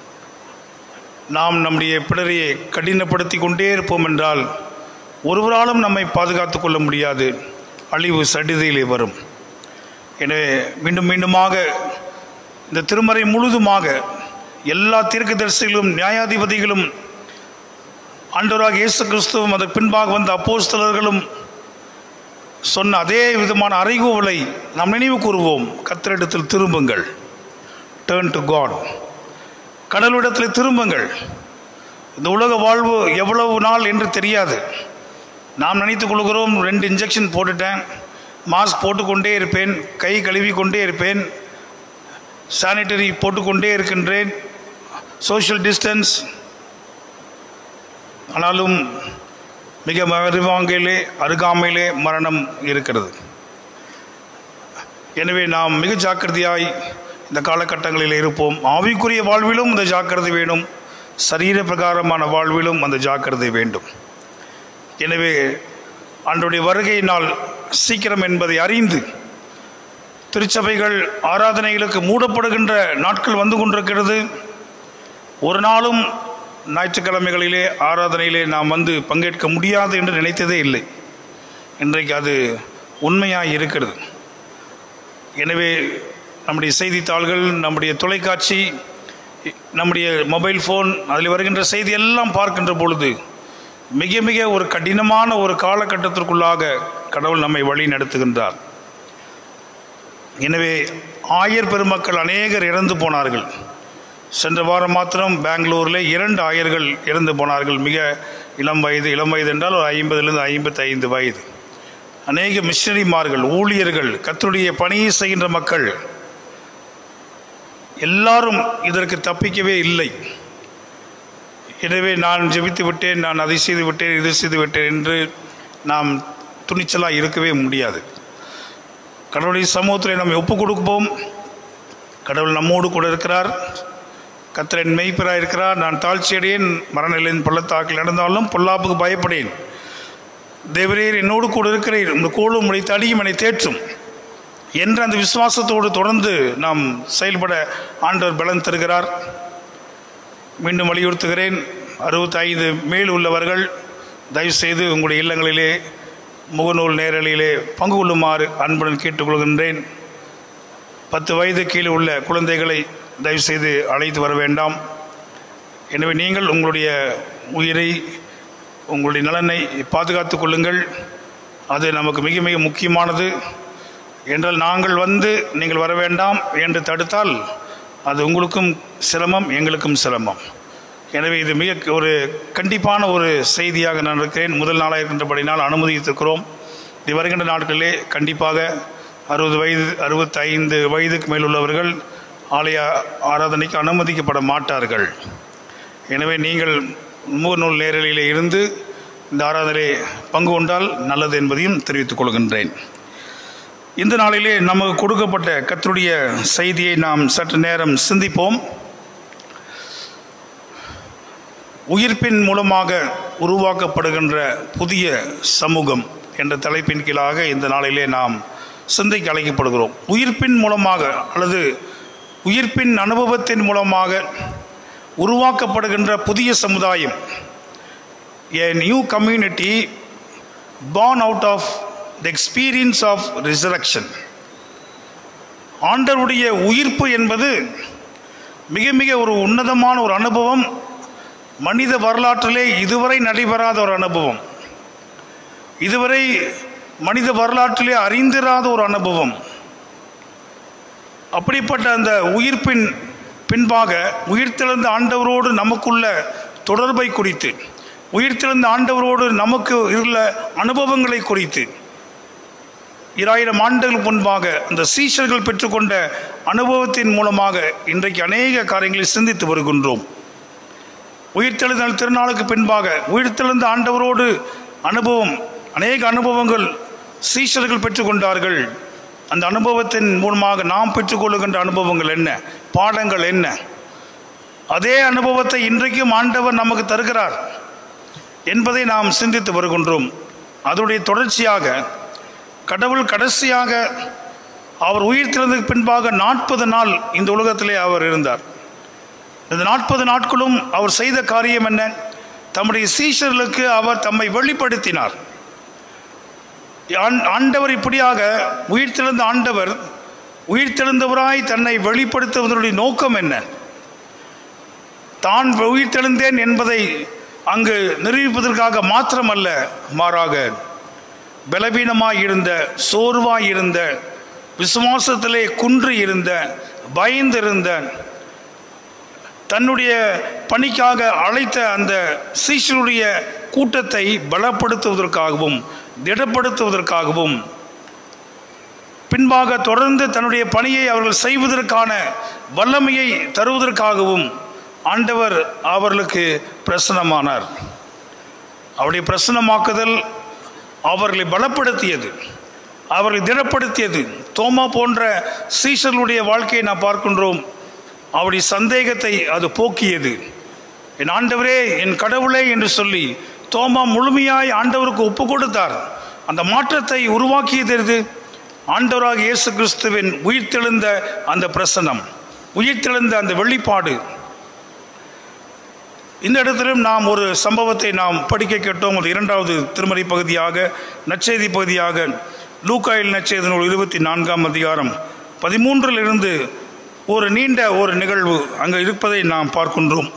நாம் நம்முடைய பிடரையை கடினப்படுத்தி கொண்டே இருப்போம் என்றால் ஒருவராலும் நம்மை பாதுகாத்து கொள்ள முடியாது அழிவு சடிதியிலே வரும் எனவே மீண்டும் மீண்டுமாக இந்த திருமறை முழுதுமாக எல்லா தீர்க்கதரிசிகளும் நியாயாதிபதிகளும் ஆண்டவராக இயேசு கிறிஸ்துவும் அதற்கு பின்பாக வந்த அப்போஸ்தலர்களும் சொன்ன அதே விதமான அறைகூவலை நாம் நினைவு கூறுவோம் கத்திரிடத்தில் திரும்புங்கள் டேர்ன் டு காட் கடவுளிடத்தில் திரும்புங்கள் இந்த உலக வாழ்வு எவ்வளவு நாள் என்று தெரியாது நாம் நினைத்துக் கொள்கிறோம் ரெண்டு இன்ஜெக்ஷன் போட்டுட்டேன் மாஸ்க் போட்டுக்கொண்டே இருப்பேன் கை கழுவி கொண்டே இருப்பேன் சானிட்டரி போட்டுக்கொண்டே இருக்கின்றேன் சோஷியல் டிஸ்டன்ஸ் ஆனாலும் மிக அருவாங்கையிலே அருகாமையிலே மரணம் இருக்கிறது எனவே நாம் மிக ஜாக்கிரதையாய் இந்த காலகட்டங்களில் இருப்போம் ஆவிக்குரிய வாழ்விலும் இந்த ஜாக்கிரதை வேணும் சரீர பிரகாரமான வாழ்விலும் அந்த ஜாக்கிரதை வேண்டும் எனவே அன்றைய வருகையினால் சீக்கிரம் என்பதை அறிந்து திருச்சபைகள் ஆராதனைகளுக்கு மூடப்படுகின்ற நாட்கள் வந்து கொண்டிருக்கிறது ஒரு நாளும் ஞாயிற்றுக்கிழமைகளிலே ஆராதனையிலே நாம் வந்து பங்கேற்க முடியாது என்று நினைத்ததே இல்லை இன்றைக்கு அது உண்மையாக இருக்கிறது எனவே நம்முடைய செய்தித்தாள்கள் நம்முடைய தொலைக்காட்சி நம்முடைய மொபைல் ஃபோன் அதில் வருகின்ற செய்தி எல்லாம் பார்க்கின்ற பொழுது மிக மிக ஒரு கடினமான ஒரு காலகட்டத்திற்குள்ளாக கடவுள் நம்மை வழி நடத்துகின்றார் எனவே ஆயர் பெருமக்கள் அநேகர் இறந்து போனார்கள் சென்ற வாரம் மாத்திரம் பெங்களூரில் இரண்டு ஆயர்கள் இறந்து போனார்கள் மிக இளம் வயது இளம் வயது என்றால் ஒரு ஐம்பதுலேருந்து ஐம்பத்தி ஐந்து வயது அநேக மிஷனரிமார்கள் ஊழியர்கள் கத்தருடைய பணியை செய்கின்ற மக்கள் எல்லாரும் இதற்கு தப்பிக்கவே இல்லை எனவே நான் ஜெபித்து விட்டேன் நான் அதை செய்து விட்டேன் இது செய்து விட்டேன் என்று நாம் துணிச்சலாக இருக்கவே முடியாது கடவுளுடைய சமூகத்தில் நம்ம ஒப்பு கொடுப்போம் கடவுள் நம்மோடு கூட இருக்கிறார் கத்திரன் மெய்ப்பராக இருக்கிறார் நான் தாழ்ச்சியடையேன் மரணநிலையின் பள்ளத்தாக்கில் நடந்தாலும் பொல்லாப்புக்கு பயப்படேன் தேவரீர் என்னோடு கூட இருக்கிறீர் இந்த கோலும் உடைய தடியும் என்னை தேற்றும் என்ற அந்த விசுவாசத்தோடு தொடர்ந்து நாம் செயல்பட ஆண்டவர் பலன் தருகிறார் மீண்டும் வலியுறுத்துகிறேன் அறுபத்தைந்து மேல் உள்ளவர்கள் தயவுசெய்து உங்களுடைய இல்லங்களிலே முகநூல் நேரலிலே பங்கு கொள்ளுமாறு அன்புடன் கேட்டுக்கொள்கின்றேன் பத்து வயது கீழே உள்ள குழந்தைகளை தயவுசெய்து அழைத்து வர வேண்டாம் எனவே நீங்கள் உங்களுடைய உயிரை உங்களுடைய நலனை பாதுகாத்து கொள்ளுங்கள் அது நமக்கு மிக மிக முக்கியமானது என்றால் நாங்கள் வந்து நீங்கள் வர வேண்டாம் என்று தடுத்தால் அது உங்களுக்கும் சிரமம் எங்களுக்கும் சிரமம் எனவே இது மிக ஒரு கண்டிப்பான ஒரு செய்தியாக நான் இருக்கிறேன் முதல் நாளாக இருக்கின்றபடினால் அனுமதித்திருக்கிறோம் இது வருகின்ற நாட்களிலே கண்டிப்பாக அறுபது வயது அறுபத்தைந்து வயதுக்கு மேலுள்ளவர்கள் ஆலய ஆராதனைக்கு அனுமதிக்கப்பட மாட்டார்கள் எனவே நீங்கள் முகநூல் நேரலிலே இருந்து இந்த ஆராதனை பங்கு கொண்டால் நல்லது என்பதையும் தெரிவித்துக் கொள்கின்றேன் இந்த நாளிலே நமக்கு கொடுக்கப்பட்ட கத்தருடைய செய்தியை நாம் சற்று நேரம் சிந்திப்போம் உயிர்ப்பின் மூலமாக உருவாக்கப்படுகின்ற புதிய சமூகம் என்ற தலைப்பின் கீழாக இந்த நாளிலே நாம் சிந்தைக்கு அழைக்கப்படுகிறோம் உயிர்ப்பின் மூலமாக அல்லது உயிர்ப்பின் அனுபவத்தின் மூலமாக உருவாக்கப்படுகின்ற புதிய சமுதாயம் a new community born out of the experience of resurrection ஆண்டவருடைய உயிர்ப்பு என்பது மிக மிக ஒரு உன்னதமான ஒரு அனுபவம் மனித வரலாற்றிலே இதுவரை நடைபெறாத ஒரு அனுபவம் இதுவரை மனித வரலாற்றிலே அறிந்திராத ஒரு அனுபவம் அப்படிப்பட்ட அந்த உயிர்ப்பின் பின்பாக உயிர்த்தெழுந்த ஆண்டவரோடு நமக்குள்ள தொடர்பை குறித்து உயிர்த்தெழுந்த ஆண்டவரோடு நமக்கு உள்ள அனுபவங்களை குறித்து இராயிரம் ஆண்டுகள் முன்பாக அந்த சீஷர்கள் பெற்றுக்கொண்ட அனுபவத்தின் மூலமாக இன்றைக்கு அநேக காரியங்களை சிந்தித்து வருகின்றோம் உயிர்த்தெழுதல் திருநாளுக்கு பின்பாக உயிர்த்தெழுந்த ஆண்டவரோடு அனுபவம் அநேக அனுபவங்கள் சீஷர்கள் பெற்றுக்கொண்டார்கள் அந்த அனுபவத்தின் மூலமாக நாம் பெற்றுக்கொள்ளுகின்ற அனுபவங்கள் என்ன பாடங்கள் என்ன அதே அனுபவத்தை இன்றைக்கும் ஆண்டவர் நமக்கு தருகிறார் என்பதை நாம் சிந்தித்து வருகின்றோம் அதனுடைய தொடர்ச்சியாக கடவுள் கடைசியாக அவர் உயிர்த்தெழுந்ததுக்கு பின்பாக நாற்பது நாள் இந்த உலகத்திலே அவர் இருந்தார் இந்த நாற்பது நாட்களும் அவர் செய்த காரியம் என்ன தம்முடைய சீஷர்களுக்கு அவர் தம்மை வெளிப்படுத்தினார் ஆண்- ஆண்டவர் இப்படியாக உயிர்த்தெழுந்த ஆண்டவர் உயிர்த்தெழுந்தவராய் தன்னை வெளிப்படுத்துவதனுடைய நோக்கம் என்ன தான் உயிர்த்தெழுந்தேன் என்பதை அங்கு நிரூபிப்பதற்காக மாத்திரமல்ல மாறாக பலவீனமாய் இருந்த சோர்வாய் இருந்த விசுவாசத்திலே குன்று இருந்த பயந்திருந்த தன்னுடைய பணிக்காக அழைத்த அந்த சீஷருடைய கூட்டத்தை பலப்படுத்துவதற்காகவும் திடப்படுத்துவதற்காகவும் பின்பாக தொடர்ந்து தன்னுடைய பணியை அவர்கள் செய்வதற்கான வல்லமையை தருவதற்காகவும் ஆண்டவர் அவர்களுக்கு பிரசனமானார் அவருடைய பிரசனமாக்குதல் அவர்களை பலப்படுத்தியது அவர்களை திடப்படுத்தியது தோமா போன்ற சீஷர்களுடைய வாழ்க்கையை நாம் பார்க்கின்றோம் அவருடைய சந்தேகத்தை அது போக்கியது என் ஆண்டவரே என் கடவுளே என்று சொல்லி தோமா முழுமையாய் ஆண்டவருக்கு ஒப்பு கொடுத்தார் அந்த மாற்றத்தை உருவாக்கியது எது ஆண்டவராக இயேசு கிறிஸ்துவின் உயிர்த்தெழுந்த அந்த பிரசனம் உயிர்த்தெழுந்த அந்த வெளிப்பாடு இந்த இடத்திலும் நாம் ஒரு சம்பவத்தை நாம் படிக்க கேட்டோம் அது இரண்டாவது திருமறை பகுதியாக நற்செய்தி பகுதியாக லூக்காயில் நற்செய்தி நூல் இருபத்தி நான்காம் அதிகாரம் பதிமூன்றிலிருந்து ஒரு நீண்ட ஒரு நிகழ்வு அங்கே இருப்பதை நாம் பார்க்கின்றோம்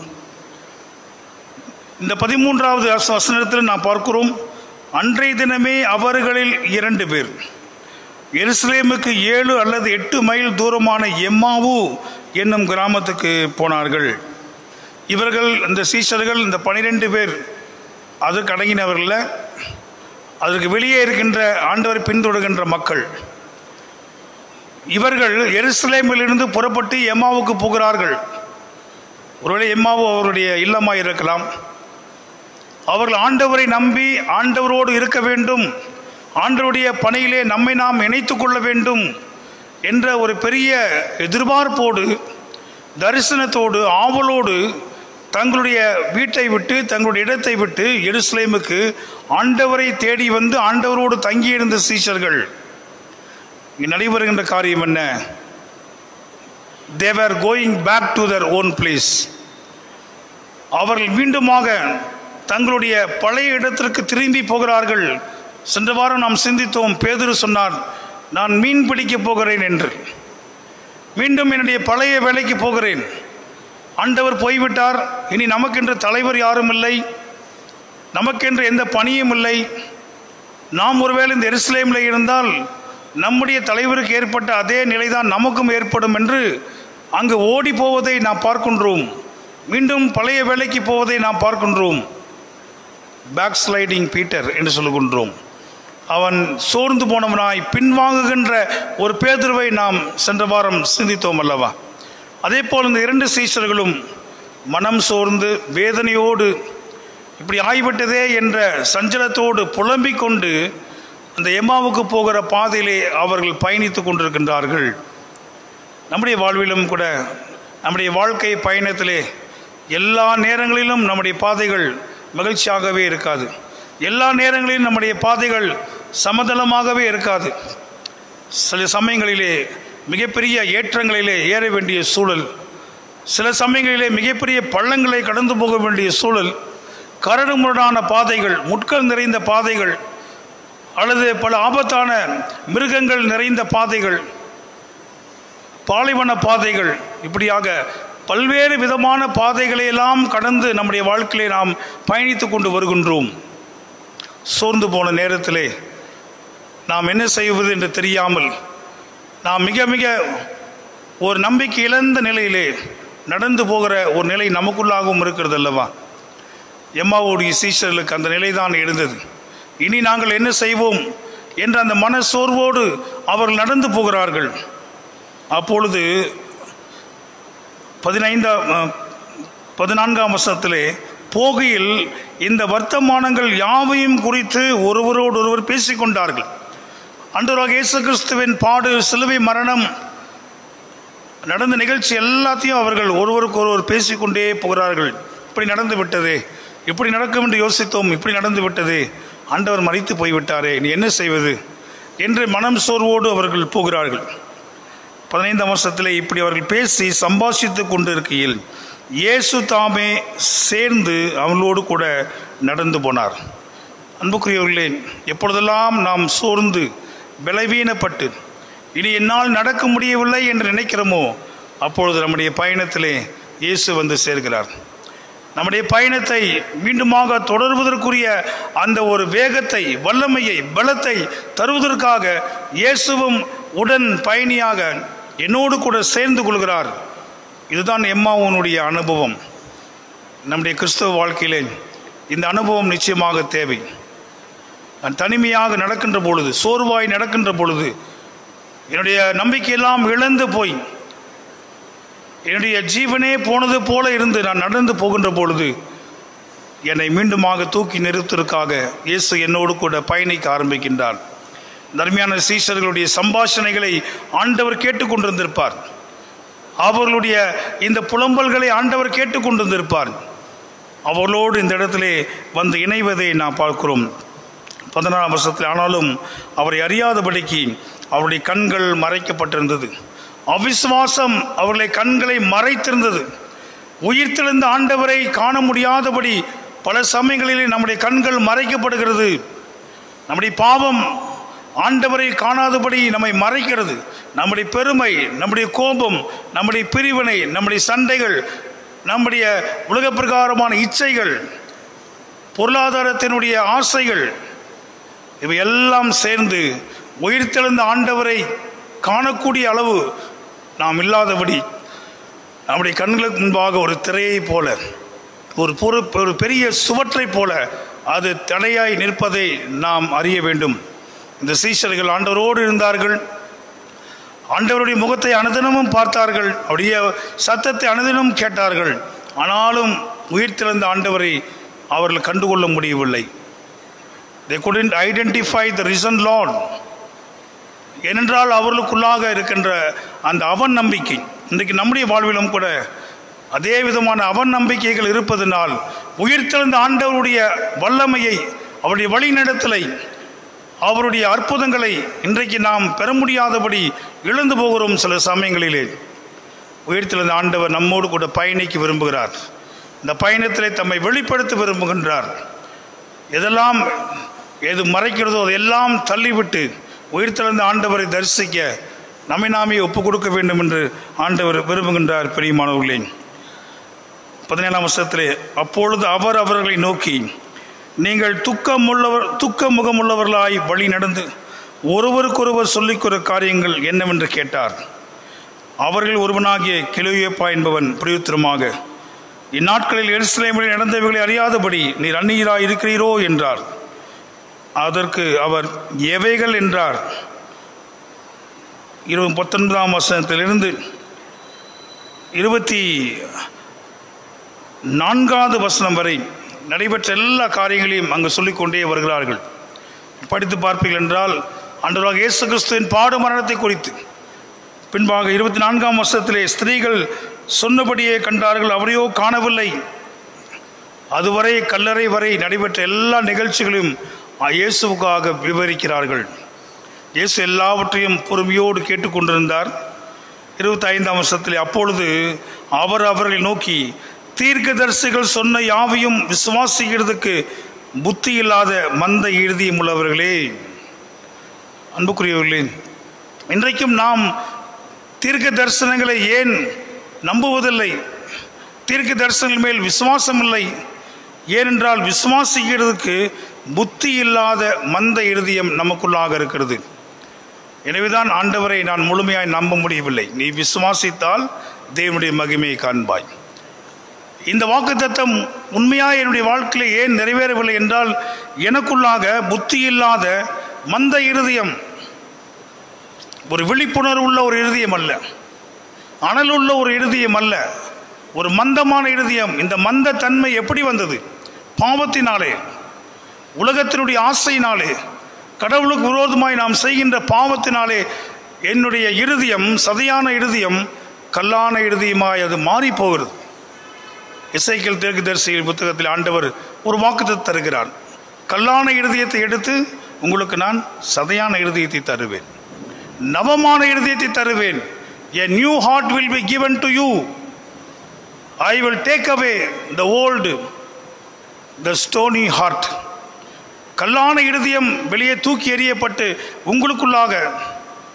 இந்த பதிமூன்றாவது வச- வசனத்தில் நாம் பார்க்கிறோம் அன்றைய தினமே அவர்களில் இரண்டு பேர் எருசலேமுக்கு ஏழு அல்லது எட்டு மைல் தூரமான எம்மாவு என்னும் கிராமத்துக்கு போனார்கள் இவர்கள் இந்த சீஷர்கள் இந்த பனிரெண்டு பேர் அதற்கு அடங்கினவர்கள அதற்கு வெளியே இருக்கின்ற ஆண்டவரை பின்தொடர்கின்ற மக்கள் இவர்கள் எருசலேமிலிருந்து புறப்பட்டு எம்மாவுக்கு போகிறார்கள் ஒருவேளை எம்மாவு அவருடைய இல்லமாய் இருக்கலாம் அவர்கள் ஆண்டவரை நம்பி ஆண்டவரோடு இருக்க வேண்டும் ஆண்டவருடைய பணியிலே நம்மை நாம் இணைத்துக் கொள்ள வேண்டும் என்ற ஒரு பெரிய எதிர்பார்ப்போடு தரிசனத்தோடு ஆவலோடு தங்களுடைய வீட்டை விட்டு தங்களுடைய இடத்தை விட்டு எருசலேமுக்கு ஆண்டவரை தேடி வந்து ஆண்டவரோடு தங்கியிருந்த சீஷர்கள் இங்கு நடைபெறுகின்ற காரியம் என்ன they're going back to their own place அவர்கள் மீண்டுமாக தங்களுடைய பழைய இடத்திற்கு திரும்பி போகிறார்கள் சென்ற வாரம் நாம் சிந்தித்தோம் பேதுரு சொன்னார் நான் மீன் பிடிக்க போகிறேன் என்று மீண்டும் என்னுடைய பழைய வேலைக்கு போகிறேன் ஆண்டவர் போய்விட்டார் இனி நமக்கென்று தலைவர் யாரும் இல்லை நமக்கென்று எந்த பணியும் இல்லை நாம் ஒருவேளை இந்த எருசலேமில் இருந்தால் நம்முடைய தலைவருக்கு ஏற்பட்ட அதே நிலைதான் நமக்கும் ஏற்படும் என்று அங்கு ஓடி போவதை நாம் பார்க்கின்றோம் மீண்டும் பழைய வேலைக்கு போவதை நாம் பார்க்கின்றோம் பேக் ஸ்லைடிங் பீட்டர் என்று சொல்லுகின்றோம் அவன் சோர்ந்து போனவனாய் பின்வாங்குகின்ற ஒரு பேதுருவை நாம் சென்ற வாரம் சிந்தித்தோம் அல்லவா அதே போல் இந்த இரண்டு சீஷர்களும் மனம் சோர்ந்து வேதனையோடு இப்படி ஆய்விட்டதே என்ற சஞ்சலத்தோடு புலம்பிக் கொண்டு அந்த எம்மாவுக்கு போகிற பாதையிலே அவர்கள் பயணித்து கொண்டிருக்கின்றார்கள் நம்முடைய வாழ்விலும் கூட நம்முடைய வாழ்க்கை பயணத்திலே எல்லா நேரங்களிலும் நம்முடைய பாதைகள் மகிழ்ச்சியாகவே இருக்காது எல்லா நேரங்களிலும் நம்முடைய பாதைகள் சமதளமாகவே இருக்காது சில சமயங்களிலே மிகப்பெரிய ஏற்றங்களிலே ஏற வேண்டிய சூழல் சில சமயங்களிலே மிகப்பெரிய பள்ளங்களை கடந்து போக வேண்டிய சூழல் கரடுமுரடான பாதைகள் முட்கள் நிறைந்த பாதைகள் அல்லது பல ஆபத்தான மிருகங்கள் நிறைந்த பாதைகள் பாலைவன பாதைகள் இப்படியாக பல்வேறு விதமான பாதைகளை எல்லாம் கடந்து நம்முடைய வாழ்க்கையிலே நாம் பயணித்து கொண்டு வருகின்றோம் சோர்ந்து போன நேரத்திலே நாம் என்ன செய்வது என்று தெரியாமல் நாம் மிக மிக ஒரு நம்பிக்கை இழந்த நிலையிலே நடந்து போகிற ஒரு நிலை நமக்குள்ளாகவும் இருக்கிறது அல்லவா எம்மாவுடைய சீஷர்களுக்கு அந்த நிலைதான் இருந்தது இனி நாங்கள் என்ன செய்வோம் என்ற அந்த மன சோர்வோடு அவர்கள் நடந்து போகிறார்கள் அப்பொழுது பதினைந்தாம் அஹ், பதினான்காம் வருஷத்திலே போகையில் இந்த வர்த்தமானங்கள் யாவையும் குறித்து ஒருவரோடு ஒருவர் பேசிக்கொண்டார்கள் அன்றவராக இயேசு கிறிஸ்துவின் பாடு சிலுவை மரணம் நடந்த நிகழ்ச்சி எல்லாத்தையும் அவர்கள் ஒருவருக்கு ஒருவர் பேசிக்கொண்டே போகிறார்கள் இப்படி நடந்து விட்டதே இப்படி நடக்கும் என்று யோசித்தோம் இப்படி நடந்து விட்டதே ஆண்டவர் மறித்து போய்விட்டாரே நீ என்ன செய்வது என்று மனம் சோர்வோடு அவர்கள் போகிறார்கள் பதினைந்தாம் வருஷத்தில் இப்படி அவர்கள் பேசி சம்பாஷித்து கொண்டிருக்கையில் இயேசு தாமே சேர்ந்து அவங்களோடு கூட நடந்து போனார் அன்புக்குரியவர்களே எப்பொழுதெல்லாம் நாம் சோர்ந்து பலவீனப்பட்டு இனி என்னால் நடக்க முடியவில்லை என்று நினைக்கிறோமோ அப்பொழுது நம்முடைய பயணத்திலே இயேசு வந்து சேர்கிறார் நம்முடைய பயணத்தை மீண்டுமாக தொடர்வதற்குரிய அந்த ஒரு வேகத்தை வல்லமையை பலத்தை தருவதற்காக இயேசுவும் உடன் பயணியாக என்னோடு கூட சேர்ந்து கொள்கிறார் இதுதான் எம்மாவுனுடைய அனுபவம் நம்முடைய கிறிஸ்தவ வாழ்க்கையிலே இந்த அனுபவம் நிச்சயமாக தேவை நான் தனிமையாக நடக்கின்ற பொழுது சோர்வாய் நடக்கின்ற பொழுது என்னுடைய நம்பிக்கையெல்லாம் இழந்து போய் என்னுடைய ஜீவனே போனது போல இருந்து நான் நடந்து போகின்ற பொழுது என்னை மீண்டுமாக தூக்கி நிறுத்துவதற்காக இயேசு என்னோடு கூட பயணிக்க ஆரம்பிக்கின்றார் தர்மியான சீஷர்களுடைய சம்பாஷணைகளை ஆண்டவர் கேட்டுக்கொண்டிருந்திருப்பார் அவர்களுடைய இந்த புலம்பல்களை ஆண்டவர் கேட்டுக்கொண்டிருந்திருப்பார் அவர்களோடு இந்த இடத்திலே வந்து இணைவதை நாம் பார்க்கிறோம் பதினாறாம் வருஷத்தில் ஆனாலும் அவரை அறியாதபடிக்கு அவருடைய கண்கள் மறைக்கப்பட்டிருந்தது அவிசுவாசம் அவர்களை கண்களை மறைத்திருந்தது உயிர்த்தெழுந்த ஆண்டவரை காண முடியாதபடி பல சமயங்களிலே நம்முடைய கண்கள் மறைக்கப்படுகிறது நம்முடைய பாவம் ஆண்டவரை காணாதபடி நம்மை மறைக்கிறது நம்முடைய பெருமை நம்முடைய கோபம் நம்முடைய பிரிவினை நம்முடைய சண்டைகள் நம்முடைய உலக பிரகாரமான இச்சைகள் பொருளாதாரத்தினுடைய ஆசைகள் இவை எல்லாம் சேர்ந்து உயிர்த்தெழுந்த ஆண்டவரை காணக்கூடிய அளவு நாம் இல்லாதபடி நம்முடைய கண்களுக்கு முன்பாக ஒரு திரையைப் போல ஒரு பொறு ஒரு பெரிய சுவற்றைப் போல அது தடையாய் நிற்பதை நாம் அறிய வேண்டும் இந்த சீஷர்கள் ஆண்டவரோடு இருந்தார்கள் ஆண்டவருடைய முகத்தை அனுதினமும் பார்த்தார்கள் அவருடைய சத்தத்தை அனுதினமும் கேட்டார்கள் ஆனாலும் உயிர்த்தெழுந்த ஆண்டவரை அவர்கள் கண்டுகொள்ள முடியவில்லை they couldn't identify the risen lord ஏனென்றால் அவர்களுக்குள்ளாக இருக்கின்ற அந்த அவன் நம்பிக்கை இன்றைக்கு நம்முடைய வாழ்விலும் கூட அதே விதமான அவன் நம்பிக்கைகள் இருப்பதனால் உயிர்த்தெழுந்த ஆண்டவருடைய வல்லமையை அவருடைய வழிநடத்தலை அவருடைய அற்புதங்களை இன்றைக்கு நாம் பெற முடியாதபடி இழந்து போகிறோம் சில சமயங்களிலே உயிர்த்தெழுந்த ஆண்டவர் நம்மோடு கூட பயணிக்க விரும்புகிறார் இந்த பயணத்திலே தம்மை வெளிப்படுத்த விரும்புகின்றார் எதெல்லாம் எது மறைக்கிறதோ அதையெல்லாம் தள்ளிவிட்டு உயிர்த்தெழுந்த ஆண்டவரை தரிசிக்க நம்மை நாமே ஒப்புக் கொடுக்க வேண்டும் என்று ஆண்டவர் விரும்புகின்றார் பெரியமானவர்களே பதினேழாம் வருஷத்திலே அப்பொழுது அவர் அவர்களை நோக்கி நீங்கள் துக்கமுள்ளவர் துக்க முகமுள்ளவர்களாய் வழி நடந்து ஒருவருக்கொருவர் சொல்லிக்கிற காரியங்கள் என்னவென்று கேட்டார் அவர்கள் ஒருவனாகிய கிளுவியப்பா என்பவன் பிரயுத்திரமாக இந்நாட்களில் எருசலேமில் நடந்தவைகளை அறியாதபடி நீர் அந்நியராய் இருக்கிறீரோ என்றார் அதற்கு அவர் எவைகள் என்றார் இருபது பத்தொன்பதாம் வசனத்திலிருந்து இருபத்தி நான்காவது வசனம் வரை நடைபெற்ற எல்லா காரியங்களையும் அங்கு சொல்லிக்கொண்டே வருகிறார்கள் படித்து பார்ப்பீர்கள் என்றால் அன்றராக இயேசு கிறிஸ்துவின் பாடு மரணத்தை குறித்து பின்பாக இருபத்தி நான்காம் வருஷத்திலே ஸ்திரீகள் சொன்னபடியே கண்டார்கள் அவரையோ காணவில்லை அதுவரை கல்லறை வரை நடைபெற்ற எல்லா நிகழ்ச்சிகளையும் இயேசுவுக்காக விவரிக்கிறார்கள் இயேசு எல்லாவற்றையும் பொறுமையோடு கேட்டுக்கொண்டிருந்தார் இருபத்தி ஐந்தாம் வருஷத்திலே அப்பொழுது அவர் அவர்களை நோக்கி தீர்க்கதரிசிகள் சொன்ன யாவையும் விசுவாசிக்கிறதுக்கு புத்தி இல்லாத மந்த இறுதியும் உள்ளவர்களே அன்புக்குரியவர்களே இன்றைக்கும் நாம் தீர்க்க தரிசனங்களை ஏன் நம்புவதில்லை தீர்க்க தரிசனங்கள் மேல் விசுவாசம் இல்லை ஏனென்றால் விசுவாசிக்கிறதுக்கு புத்தி இல்லாத மந்த இருதயம் நமக்குள்ளாக இருக்கிறது எனவேதான் ஆண்டவரை நான் முழுமையாய் நம்ப முடியவில்லை நீ விசுவாசித்தால் தேவனுடைய மகிமையை காண்பாய் இந்த வாக்குத்தத்தம் உண்மையாக என்னுடைய வாழ்க்கையில் ஏன் நிறைவேறவில்லை என்றால் எனக்குள்ளாக புத்தி இல்லாத மந்த இருதயம் ஒரு விழிப்புணர்வு உள்ள ஒரு இருதயம் அல்ல அனல் உள்ள ஒரு இருதயம் அல்ல ஒரு மந்தமான இருதயம் இந்த மந்த தன்மை எப்படி வந்தது பாவத்தினாலே உலகத்தினுடைய ஆசையினாலே கடவுளுக்கு விரோதமாய் நாம் செய்கின்ற பாவத்தினாலே என்னுடைய இருதயம் சதையான இருதயம் கல்லான இருதயமாய் அது மாறி போகிறது இசைக்கல் தீர்க்கதரிசி புத்தகத்தில் ஆண்டவர் ஒரு வாக்குத்தத்தை தருகிறார் கல்லான இருதயத்தை எடுத்து உங்களுக்கு நான் சதையான இருதயத்தை தருவேன் நவமான இருதயத்தை தருவேன் a new heart will be given to you I will take away the old the stony heart கல்லான இருதயம் வெளியே தூக்கி எறியப்பட்டு உங்களுக்குள்ளாக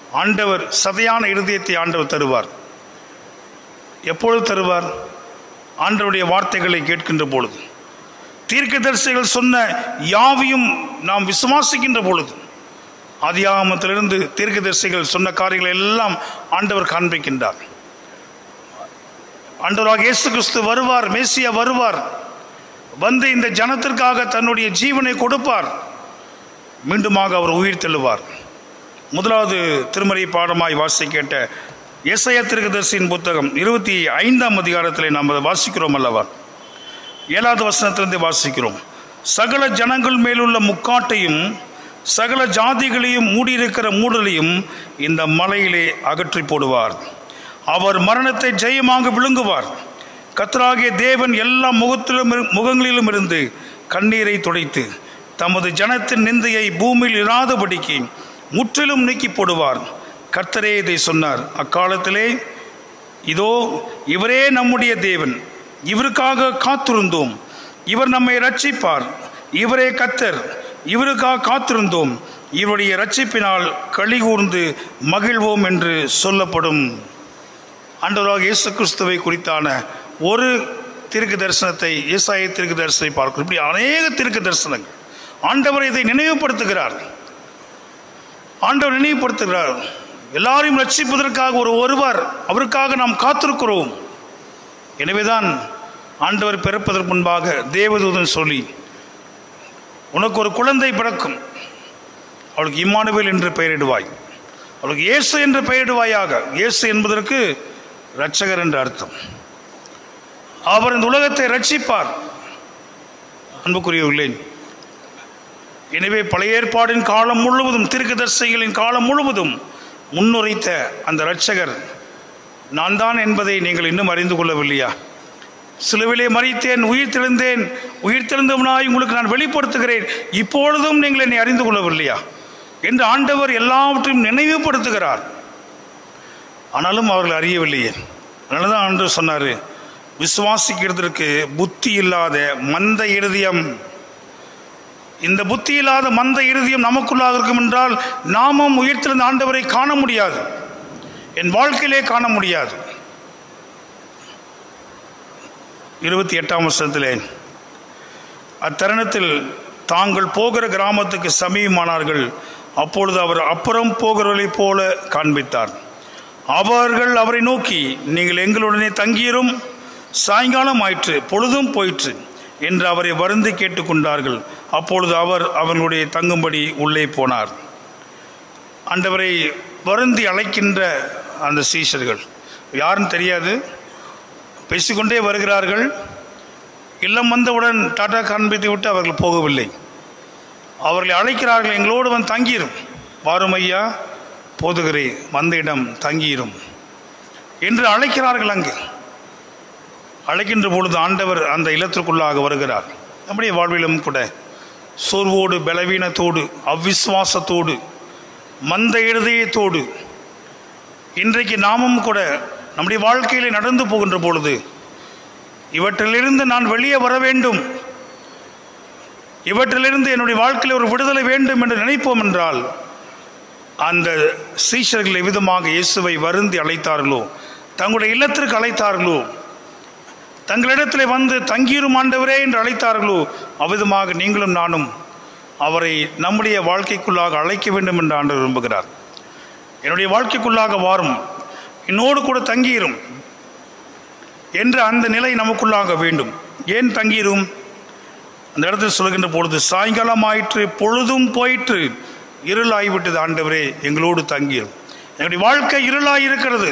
ஆண்டவர் சதையான இருதயத்தை ஆண்டவர் தருவார் எப்பொழுது தருவார் ஆண்டவருடைய வார்த்தைகளை கேட்கின்ற பொழுது தீர்க்கதரிசிகள் சொன்ன யாவையும் நாம் விசுவாசிக்கின்ற பொழுது ஆதியாகமத்திலிருந்து தீர்க்கதரிசிகள் சொன்ன காரியங்களை எல்லாம் ஆண்டவர் காண்பிக்கின்றார் ஆண்டவராக இயேசு கிறிஸ்து வருவார் மேசியா வருவார் வந்து இந்த ஜனத்திற்காக தன்னுடைய ஜீவனை கொடுப்பார் மீண்டுமாக அவர் உயிர் தெழுவார் முதலாவது திருமறை பாடமாய் வாசி கேட்ட எஸ்ஐய திருக்கதர்சியின் புத்தகம் இருபத்தி ஐந்தாம் அதிகாரத்தில் நாம் அதை வாசிக்கிறோம் அல்லவா ஏழாவது வசனத்திலிருந்து வாசிக்கிறோம் சகல ஜனங்கள் மேலுள்ள முக்காட்டையும் சகல ஜாதிகளையும் மூடியிருக்கிற மூடலையும் இந்த மலையிலே அகற்றி போடுவார் அவர் மரணத்தை ஜெயமாக விழுங்குவார் கத்தராகிய தேவன் எல்லா முகத்திலும் இரு- முகங்களிலும் இருந்து கண்ணீரை துடைத்து தமது ஜனத்தின் நிந்தையை பூமியில் இராதபடிக்கு முற்றிலும் நீக்கி போடுவார் கர்த்தரே இதை சொன்னார் அக்காலத்திலே இதோ இவரே நம்முடைய தேவன் இவருக்காக காத்திருந்தோம் இவர் நம்மை ரட்சிப்பார் இவரே கத்தர் இவருக்காக காத்திருந்தோம் இவருடைய ரட்சிப்பினால் களிகூர்ந்து மகிழ்வோம் என்று சொல்லப்படும் ஆண்டவராக இயேசு கிறிஸ்துவை குறித்தான ஒரு திருக்கு தரிசனத்தை ஏசாய திருக்கு தரிசனத்தை பார்க்கிறோம் இப்படி அநேக திருக்கு தரிசனங்கள் ஆண்டவர் இதை நினைவுபடுத்துகிறார் ஆண்டவர் நினைவுபடுத்துகிறார் எல்லாரையும் ரட்சிப்பதற்காக ஒரு ஒருவர் அவருக்காக நாம் காத்திருக்கிறோம் எனவேதான் ஆண்டவர் பிறப்பதற்கு முன்பாக தேவதூதன் சொல்லி உனக்கு ஒரு குழந்தை பிறக்கும் அவளுக்கு இம்மானுவேல் என்று பெயரிடுவாய் அவளுக்கு இயேசு என்று பெயரிடுவாயாக இயேசு என்பதற்கு இரட்சகர் என்று அர்த்தம் அவர் இந்த உலகத்தை ரட்சிப்பார் அன்புக்குரியவர்களே எனவே பழைய ஏற்பாடின் காலம் முழுவதும் தீர்க்கதரிசிகளின் காலம் முழுவதும் முன்னுரைத்த அந்த இரட்சகர் நான் தான் என்பதை நீங்கள் இன்னும் அறிந்து கொள்ளவில்லையா சிலுவிலே மறித்தேன் உயிர் தெழுந்தேன் உயிர் தெழுந்தவனாய் உங்களுக்கு நான் வெளிப்படுத்துகிறேன் இப்பொழுதும் நீங்கள் என்னை அறிந்து கொள்ளவில்லையா என்று ஆண்டவர் எல்லாவற்றையும் நினைவுபடுத்துகிறார் ஆனாலும் அவர்கள் அறியவில்லையே அதனால தான் ஆண்டவர் சொன்னார் விசுவாசிக்கிறதற்கு புத்தி இல்லாத மந்த இருதயம் இந்த புத்தி இல்லாத மந்த இருதயம் நமக்குள்ளாக இருக்கும் என்றால் நாமும் உயிர்த்திருந்த ஆண்டவரை காண முடியாது என் வாழ்க்கையிலே காண முடியாது இருபத்தி எட்டாம் வருஷத்திலே அத்தருணத்தில் தாங்கள் போகிற கிராமத்துக்கு சமீபமானார்கள் அப்பொழுது அவர் அப்புறம் போகிறவர்களைப் போல காண்பித்தார் அவர்கள் அவரை நோக்கி நீங்கள் எங்களுடனே தங்கியிரும் சாயங்காலம் ஆயிற்று பொழுதும் போயிற்று என்று அவரை வருந்தி கேட்டுக்கொண்டார்கள் அப்பொழுது அவர் அவர்களுடைய தங்கும்படி உள்ளே போனார் ஆண்டவரை வருந்தி அழைக்கின்ற அந்த சீஷர்கள் யாருன்னு தெரியாது பேசிக்கொண்டே வருகிறார்கள் இல்லம் வந்தவுடன் டாடா காண்பித்து விட்டு அவர்கள் போகவில்லை அவர்களை அழைக்கிறார்கள் எங்களோடு வந்து தங்கியிரும் வாரும் ஐயா போதுகிறே வந்த இடம் தங்கியிரும் என்று அழைக்கிறார்கள் அங்கு அழைக்கின்ற பொழுது ஆண்டவர் அந்த இல்லத்திற்குள்ளாக வருகிறார் நம்முடைய வாழ்விலும் கூட சோர்வோடு பலவீனத்தோடு அவ்விசுவாசத்தோடு மந்த இருதயத்தோடு இன்றைக்கு நாமும் கூட நம்முடைய வாழ்க்கையிலே நடந்து போகின்ற பொழுது இவற்றிலிருந்து நான் வெளியே வர வேண்டும் இவற்றிலிருந்து என்னுடைய வாழ்க்கையில் ஒரு விடுதலை வேண்டும் என்று நினைப்போம் என்றால் அந்த சீஷர்கள் எவ்விதமாக இயேசுவை வருந்தி அழைத்தார்களோ தங்களுடைய இல்லத்திற்கு அழைத்தார்களோ தங்களிடத்தில் வந்து தங்கியிரும் ஆண்டவரே என்று அழைத்தார்களோ அவ்விதமாக நீங்களும் நானும் அவரை நம்முடைய வாழ்க்கைக்குள்ளாக அழைக்க வேண்டும் என்று ஆண்டவர் விரும்புகிறார் என்னுடைய வாழ்க்கைக்குள்ளாக வாரும் என்னோடு கூட தங்கியிரும் என்ற அந்த நிலை நமக்குள்ளாக வேண்டும் ஏன் தங்கியிரும் அந்த இடத்தில் சொல்கின்ற பொழுது சாயங்காலம் ஆயிற்று பொழுதும் போயிற்று இருளாகிவிட்டது ஆண்டவரே எங்களோடு தங்கியிரும் எங்களுடைய வாழ்க்கை இருளாய் இருக்கிறது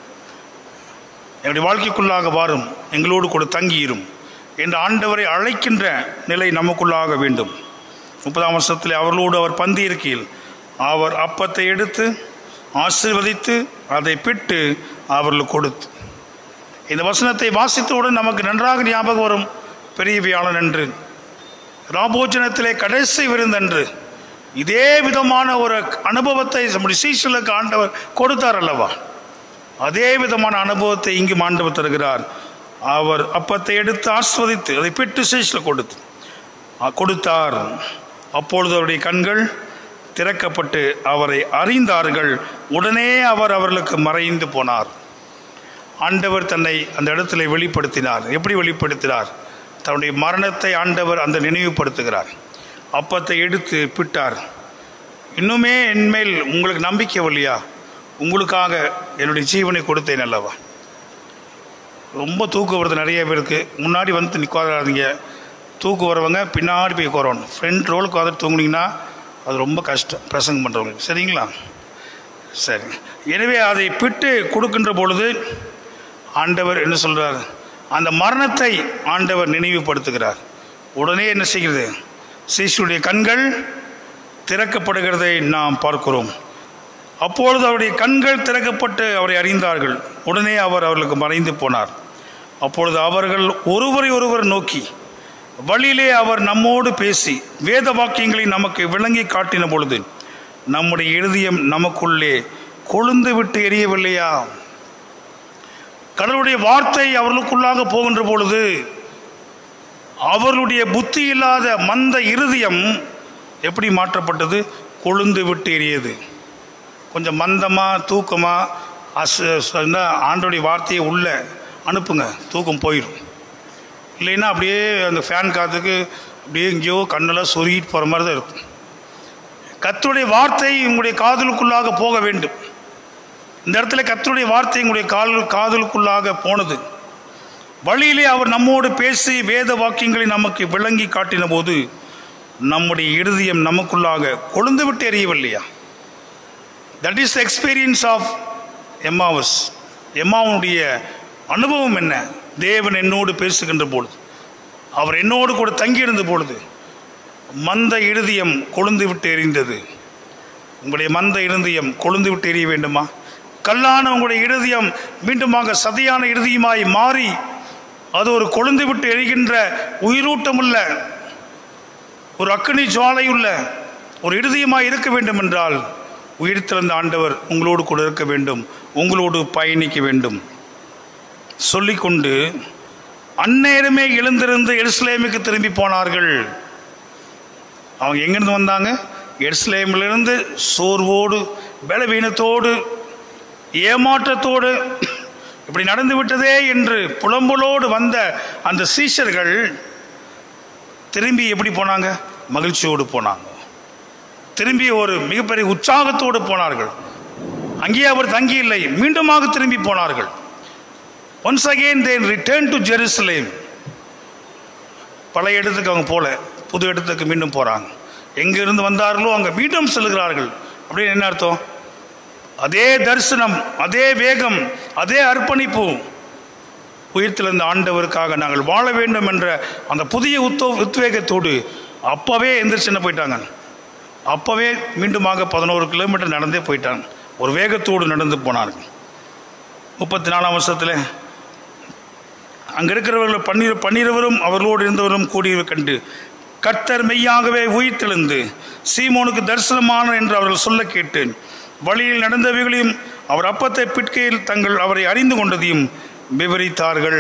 எங்களுடைய வாழ்க்கைக்குள்ளாக வாரும் எங்களோடு கூட தங்கியிரும் என்று ஆண்டவரை அழைக்கின்ற நிலை நமக்குள்ளாக வேண்டும் முப்பதாம் வருஷத்தில் அவர்களோடு அவர் பந்தி இருக்கையில் அவர் அப்பத்தை எடுத்து ஆசீர்வதித்து அதை பிட்டு அவர்களுக்கு கொடுத்து இந்த வசனத்தை வாசித்தவுடன் நமக்கு நன்றாக ஞாபகம் வரும் பெரிய வியாழன் என்று ராபோஜனத்திலே கடைசி விருந்தன்று இதே விதமான ஒரு அனுபவத்தை நம்முடைய சீசலுக்கு ஆண்டவர் கொடுத்தார் அல்லவா அதே விதமான அனுபவத்தை இங்கு ஆண்டவர் தருகிறார் அவர் அப்பத்தை எடுத்து ஆஸ்வதித்து அதை பிட்டு சீசில் கொடுத்து அ- கொடுத்தார் அப்பொழுது அவருடைய கண்கள் திறக்கப்பட்டு அவரை அறிந்தார்கள் உடனே அவர் அவர்களுக்கு மறைந்து போனார் ஆண்டவர் தன்னை அந்த இடத்துல வெளிப்படுத்தினார் எப்படி வெளிப்படுத்தினார் தன்னுடைய மரணத்தை ஆண்டவர் அந்த நினைவுபடுத்துகிறார் அப்பத்தை எடுத்து பிட்டார் இன்னுமே என்மேல் உங்களுக்கு நம்பிக்கை இல்லையா உங்களுக்காக என்னுடைய ஜீவனை கொடுத்தேன் அல்லவா ரொம்ப தூக்கு வருது நிறைய பேருக்கு முன்னாடி வந்து நிற்காதீங்க தூக்கு வரவங்க பின்னாடி போய் உட்காரணும் ஃப்ரண்ட் ரோலுக்கு வந்து தூங்குனீங்கன்னா அது ரொம்ப கஷ்டம் பிரசங்கம் பண்ணுறவங்களுக்கு சரிங்களா சரி எனவே அதை பிட்டு கொடுக்கின்ற பொழுது ஆண்டவர் என்ன சொல்றார் அந்த மரணத்தை ஆண்டவர் நினைவுபடுத்துகிறார் உடனே என்ன செய்கிறது சிசுடைய கண்கள் திறக்கப்படுகிறதை நாம் பார்க்கிறோம் அப்பொழுது அவருடைய கண்கள் திறக்கப்பட்டு அவரை அறிந்தார்கள் உடனே அவர் அவர்களுக்கு மறைந்து போனார் அப்பொழுது அவர்கள் ஒருவரை ஒருவர் நோக்கி வழியிலே அவர் நம்மோடு பேசி வேத வாக்கியங்களை நமக்கு விளங்கி காட்டின பொழுது நம்முடைய இருதயம் நமக்குள்ளே கொழுந்து விட்டு எரியவில்லையா கடவுளுடைய வார்த்தை அவர்களுக்குள்ளாக போகின்ற பொழுது அவர்களுடைய புத்தி இல்லாத மந்த இருதயம் எப்படி மாற்றப்பட்டது கொழுந்து விட்டு எரியது கொஞ்சம் மந்தமாக தூக்கமாக அசு சொன்னா ஆண்டோடைய வார்த்தையை உள்ள அனுப்புங்க தூக்கம் போயிடும் இல்லைன்னா அப்படியே அந்த ஃபேன் காற்றுக்கு அப்படியே எங்கேயோ கண்ணெல்லாம் சொருகிட்டு போகிற மாதிரி தான் இருக்கும் கர்த்தருடைய வார்த்தை உங்களுடைய காதலுக்குள்ளாக போக வேண்டும் இந்த இடத்துல கர்த்தருடைய வார்த்தை உங்களுடைய கால் காதலுக்குள்ளாக போனது வழியிலே அவர் நம்மோடு பேசி வேத வாக்கியங்களை நமக்கு விளங்கி காட்டின போது நம்முடைய இருதயம் நமக்குள்ளாக கொழுந்து விட்டு எரியவில்லையா that is experience of Emmaus எம்மாவனுடைய அனுபவம் என்ன தேவன் என்னோடு பேசுகின்ற பொழுது அவர் என்னோடு கூட தங்கியிருந்த பொழுது மந்த இருதயம் கொழுந்து விட்டு எரிந்தது உங்களுடைய மந்த இருதயம் கொழுந்து விட்டு எரிய வேண்டுமா கல்லான உங்களுடைய இருதயம் மீண்டுமாக சதையான இருதயமாய் மாறி அது ஒரு கொழுந்து விட்டு எரிகின்ற உயிரூட்டமுள்ள ஒரு அக்கினி ஜுவாலையுள்ள ஒரு இருதயமாய் இருக்க வேண்டும் என்றால் உயிர் திறந்த ஆண்டவர் உங்களோடு கூட இருக்க வேண்டும் உங்களோடு பயணிக்க வேண்டும் சொல்லிக்கொண்டு அந்நேரமே எழுந்திருந்து எருசலேமுக்கு திரும்பி போனார்கள் அவங்க எங்கேருந்து வந்தாங்க எருசலேமிலிருந்து சோர்வோடு பலவீனத்தோடு ஏமாற்றத்தோடு இப்படி நடந்து விட்டதே என்று புலம்பலோடு வந்த அந்த சீஷர்கள் திரும்பி எப்படி போனாங்க மகிழ்ச்சியோடு போனாங்க திரும்பி ஒரு மிகப்பெரிய உற்சாகத்தோடு போனார்கள் அங்கேயே அவர் தங்கி இல்லை மீண்டுமாக திரும்பி போனார்கள் once again they return to Jerusalem பழைய இடத்துக்கு அவங்க போல புது இடத்துக்கு மீண்டும் போகிறாங்க எங்கிருந்து வந்தார்களோ அங்கே மீண்டும் செல்கிறார்கள் அப்படின்னு என்ன அர்த்தம் அதே தரிசனம் அதே வேகம் அதே அர்ப்பணிப்பு உயிர்த்தெழுந்த ஆண்டவருக்காக நாங்கள் வாழ வேண்டும் என்ற அந்த புதிய உத்தோ உத்வேகத்தோடு அப்போவே எந்திரிச்சு போயிட்டாங்க அப்போவே மீண்டுமாக பதினோரு கிலோமீட்டர் நடந்தே போயிட்டாங்க ஒரு வேகத்தோடு நடந்து போனார்கள் முப்பத்தி நாலாம் வருஷத்தில் அங்கே இருக்கிறவர்கள் பன்னிரு பன்னிரவரும் அவர்களோடு இருந்தவரும் கூடியவை கண்டு கர்த்தர் மெய்யாகவே உயிர்த்தெழுந்து சீமோனுக்கு தரிசனமான என்று அவர்கள் சொல்ல கேட்டேன் வழியில் நடந்தவைகளையும் அவர் அப்பத்தை பிட்கையில் தங்கள் அவரை அறிந்து கொண்டதையும் விவரித்தார்கள்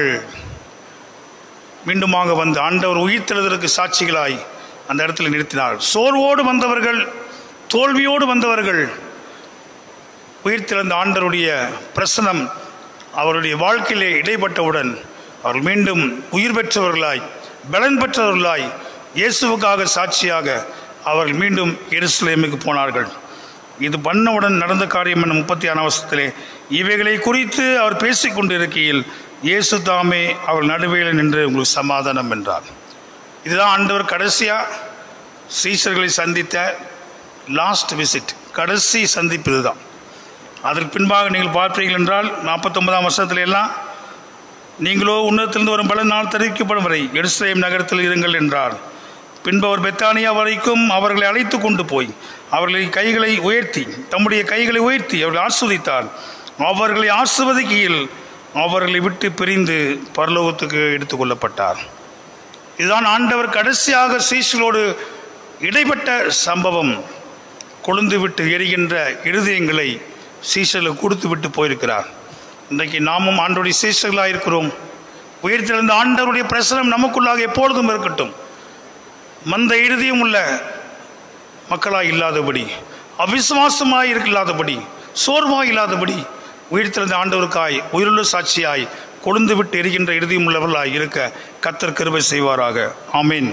மீண்டுமாக வந்து ஆண்டவர் உயிர்த்தெழுதலுக்கு சாட்சிகளாய் அந்த இடத்துல நிறுத்தினார் சோர்வோடு வந்தவர்கள் தோல்வியோடு வந்தவர்கள் உயிர்த்தெழுந்த ஆண்டருடைய பிரசனம் அவருடைய வாழ்க்கையிலே இடைப்பட்டவுடன் அவர்கள் மீண்டும் உயிர் பெற்றவர்களாய் பலன் பெற்றவர்களாய் இயேசுவுக்காக சாட்சியாக அவர்கள் மீண்டும் எருசலேமுக்கு போனார்கள் இது பண்ணவுடன் நடந்த காரியம் என முப்பத்தி ஆறாம் வருஷத்திலே இவைகளை குறித்து அவர் பேசிக் கொண்டிருக்கையில் இயேசு தாமே அவர் நடுவேல நின்று உங்களுக்கு சமாதானம் என்றார் இதுதான் ஆண்டவர் கடைசியாக சீசர்களை சந்தித்த லாஸ்ட் விசிட் கடைசி சந்திப்பு இதுதான் அதற்கு பின்பாக நீங்கள் பார்ப்பீர்கள் என்றால் நாற்பத்தொன்பதாம் வருஷத்துல எல்லாம் நீங்களோ உன்னதத்திலிருந்து வரும் பல நாள் தெரிவிக்கப்படும் வரை எருசலேம் நகரத்தில் இருங்கள் என்றார் பின்பு அவர் பெத்தானியா வரைக்கும் அவர்களை அழைத்து கொண்டு போய் அவர்களை கைகளை உயர்த்தி தம்முடைய கைகளை உயர்த்தி அவர்களை ஆஸ்வதித்தார் அவர்களை ஆசிர்வதிக்கையில் அவர்களை விட்டு பிரிந்து பரலோகத்துக்கு எடுத்துக்கொள்ளப்பட்டார் இதுதான் ஆண்டவர் கடைசியாக சீஷர்களோடு இடைப்பட்ட சம்பவம் கொழுந்து விட்டு எரிகின்ற இருதயங்களை சீஷர்களுக்கு கொடுத்து விட்டு போயிருக்கிறார் இன்றைக்கு நாமும் ஆண்டோடைய சீஷர்களாக இருக்கிறோம் உயிர்த்தெழுந்த ஆண்டவருடைய பிரசனம் நமக்குள்ளாக எப்பொழுதும் இருக்கட்டும் மந்த இருதயம் உள்ள மக்களாய் இல்லாதபடி அவிசுவாசமாய் இல்லாதபடி சோர்வாய் இல்லாதபடி உயிர்த்தெழுந்த ஆண்டவருக்காய் உயிருள்ள சாட்சியாய் கொழுந்து விட்டு எரிகின்ற இறுதியும் உள்ளவர்களாய் இருக்க கத்தர் கிருபை செய்வாராக ஆமீன்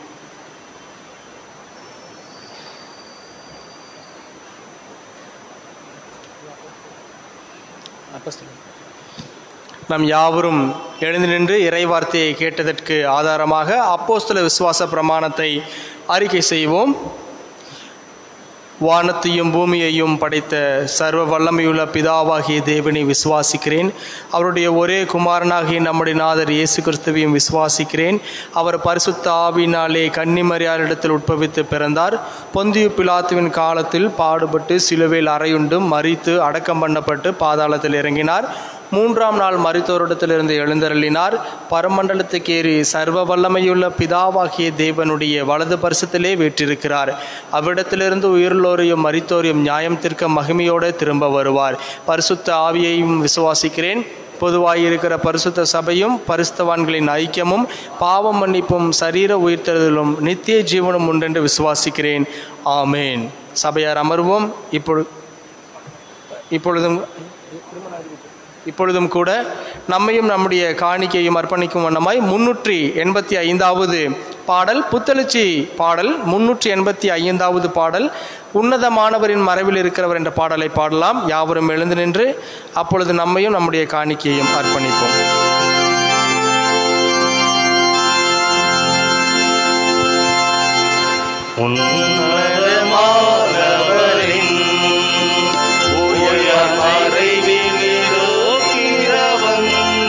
நம் யாவரும் எழுந்து நின்று இறைவார்த்தையை கேட்டதற்கு ஆதாரமாக அப்போஸ்தல விசுவாச பிரமாணத்தை அறிக்கை செய்வோம் வானத்தையும் பூமியையும் படைத்த சர்வ வல்லமையுள்ள பிதாவாகிய தேவனை விசுவாசிக்கிறேன் அவருடைய ஒரே குமாரனாகிய நம்முடைய நாதர் இயேசு கிறிஸ்துவையும் விசுவாசிக்கிறேன் அவர் பரிசுத்த ஆவினாலே கன்னிமரியாரிடத்தில் உட்பவித்து பிறந்தார் பொந்தியு பிலாத்துவின் காலத்தில் பாடுபட்டு சிலுவையில் அறையுண்டும் மறித்து அடக்கம் பண்ணப்பட்டு பாதாளத்தில் இறங்கினார் மூன்றாம் நாள் மருத்துவரிடத்திலிருந்து எழுந்தருளினார் பரமண்டலத்துக்கு ஏறி சர்வ வல்லமையுள்ள பிதாவாகிய தேவனுடைய வலது பரிசத்திலே வீற்றிருக்கிறார் அவ்விடத்திலிருந்து உயிர்லோரையும் மரித்தோரையும் நியாயம் தீர்க்க மகிமையோடு திரும்ப வருவார் பரிசுத்த ஆவியையும் விசுவாசிக்கிறேன் பொதுவாயிருக்கிற பரிசுத்த சபையும் பரிசுத்தவான்களின் ஐக்கியமும் பாவம் மன்னிப்பும் சரீர உயிர்த்தெழுதலும் நித்திய ஜீவனும் உண்டென்று விசுவாசிக்கிறேன் ஆமேன் சபையார் அமர்வோம் இப்பொழுது இப்பொழுதும் இப்பொழுதும் கூட நம்மையும் நம்முடைய காணிக்கையும் அர்ப்பணிக்கும் வண்ணமாய் முன்னூற்றி எண்பத்தி ஐந்தாவது பாடல் புத்தெழுச்சி பாடல் முன்னூற்றி எண்பத்தி ஐந்தாவது பாடல் உன்னதமானவரின் மறைவில் இருக்கிறவர் என்ற பாடலை பாடலாம் யாவரும் எழுந்து நின்று அப்பொழுது நம்மையும் நம்முடைய காணிக்கையும் அர்ப்பணிப்போம் உன்னதமானவரின் உயர் மறைவில் இருக்கிறவன்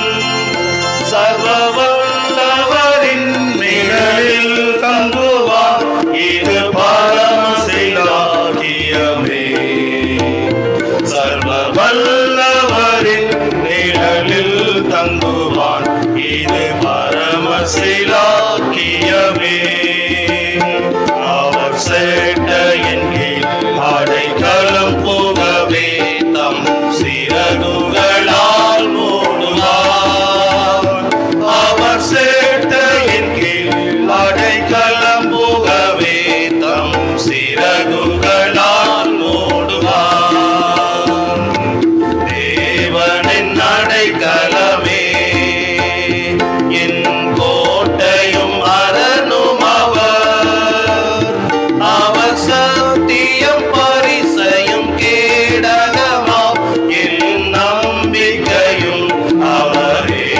சர்வவல்லவரின் நிழலில் தங்குவான் இது பரமசிலாகியமே சர்வவல்லவரின் நிழலில் தங்குவான் இது பரமசிலாக்கியமே அவர் சேட்டையின் கீழ் அடைக்கலம் போகவே தம் சிறகுகளால் மூடுவார் அவர் சேட்டையின் கீழ் அடைக்கலம் போகவே தம் சிறகுகளால் மூடுவார் தேவனின் அடைக்கலமே என் கோட்டையும் அரணும் அவர் அவர் சத்தியம் பரிசையும் கேடகமாம் என் நம்பிக்கையும் அவரே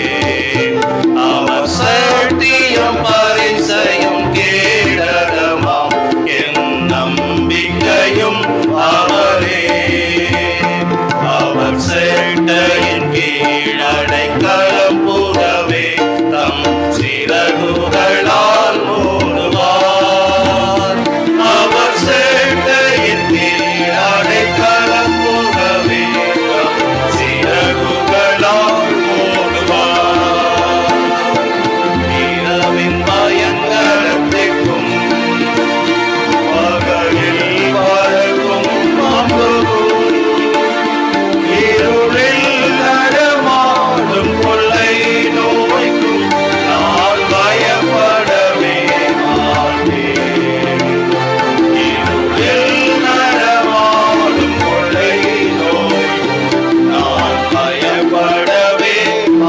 அவர் சத்தியம் பரிசையும் கேடகமாம் என் நம்பிக்கையும் அவரே அவர் சேட்டையின் கீழ் அடைக்கலம் புறவே தம் சிறகுகளால் மூடுவார் அவர் சேட்டையின் கீழ் அடைக்கலம் புறவே தம் சிறகுகளால் மூடுவார் இரவின் பயங்கரத்திற்கும் பகலில் பறக்கும் பாம்புக்கும் இருளில் நடமாடும் கொள்ளை நோய்க்கும் நான் பயப்படவே மாட்டேன் இருளில் நடமாடும் கொள்ளை நோய்க்கும் நான் பயப்படவே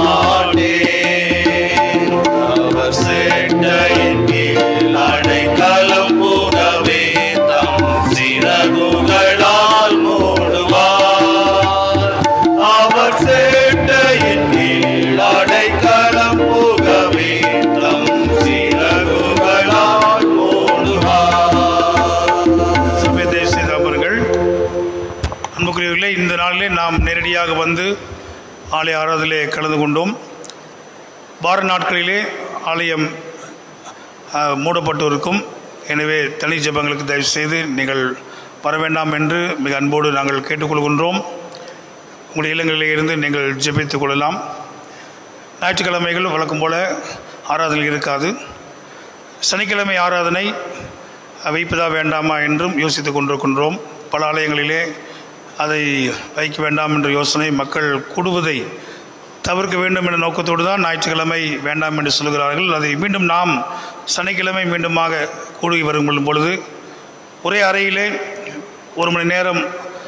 மாட்டேன் அவர் சேட்டையின் கீழ் அடைக்கலம் போகவே தம் சிறகுகளால் மூடுவார் அவர் சேட்டையின் கீழ் அடைக்கலம் போகவே தம் சிறகுகளால் மூடுவார் சபையை செய்து அமருங்கள் அன்புக்குரியவர்களே இந்த நாளிலே நாம் நேரடியாக வந்து ஆலய ஆராதலே கலந்து கொண்டோம் வார நாட்களிலே ஆலயம் அஹ், மூடப்பட்டு இருக்கும் எனவே தனி ஜெபங்களுக்கு தயவு செய்து நீங்கள் வர வேண்டாம் என்று மிக அன்போடு நாங்கள் கேட்டுக்கொள்கின்றோம் உங்களுடைய இல்லங்களிலே இருந்து நீங்கள் ஜெபித்துக் கொள்ளலாம் ஞாயிற்றுக்கிழமைகள் வழக்கம் போல ஆராதனை இருக்காது சனிக்கிழமை ஆராதனை வைப்பதா வேண்டாமா என்றும் யோசித்துக் கொண்டிருக்கின்றோம் பல ஆலயங்களிலே அதை வைக்க வேண்டாம் என்ற யோசனை மக்கள் கூடுவதை தவிர்க்க வேண்டும் என்ற நோக்கத்தோடு தான் ஞாயிற்றுக்கிழமை வேண்டாம் என்று சொல்கிறார்கள் அதை மீண்டும் நாம் சனிக்கிழமை மீண்டுமாக கூடி வரும் பொழுது ஒரே அறையிலே ஒரு மணி நேரம்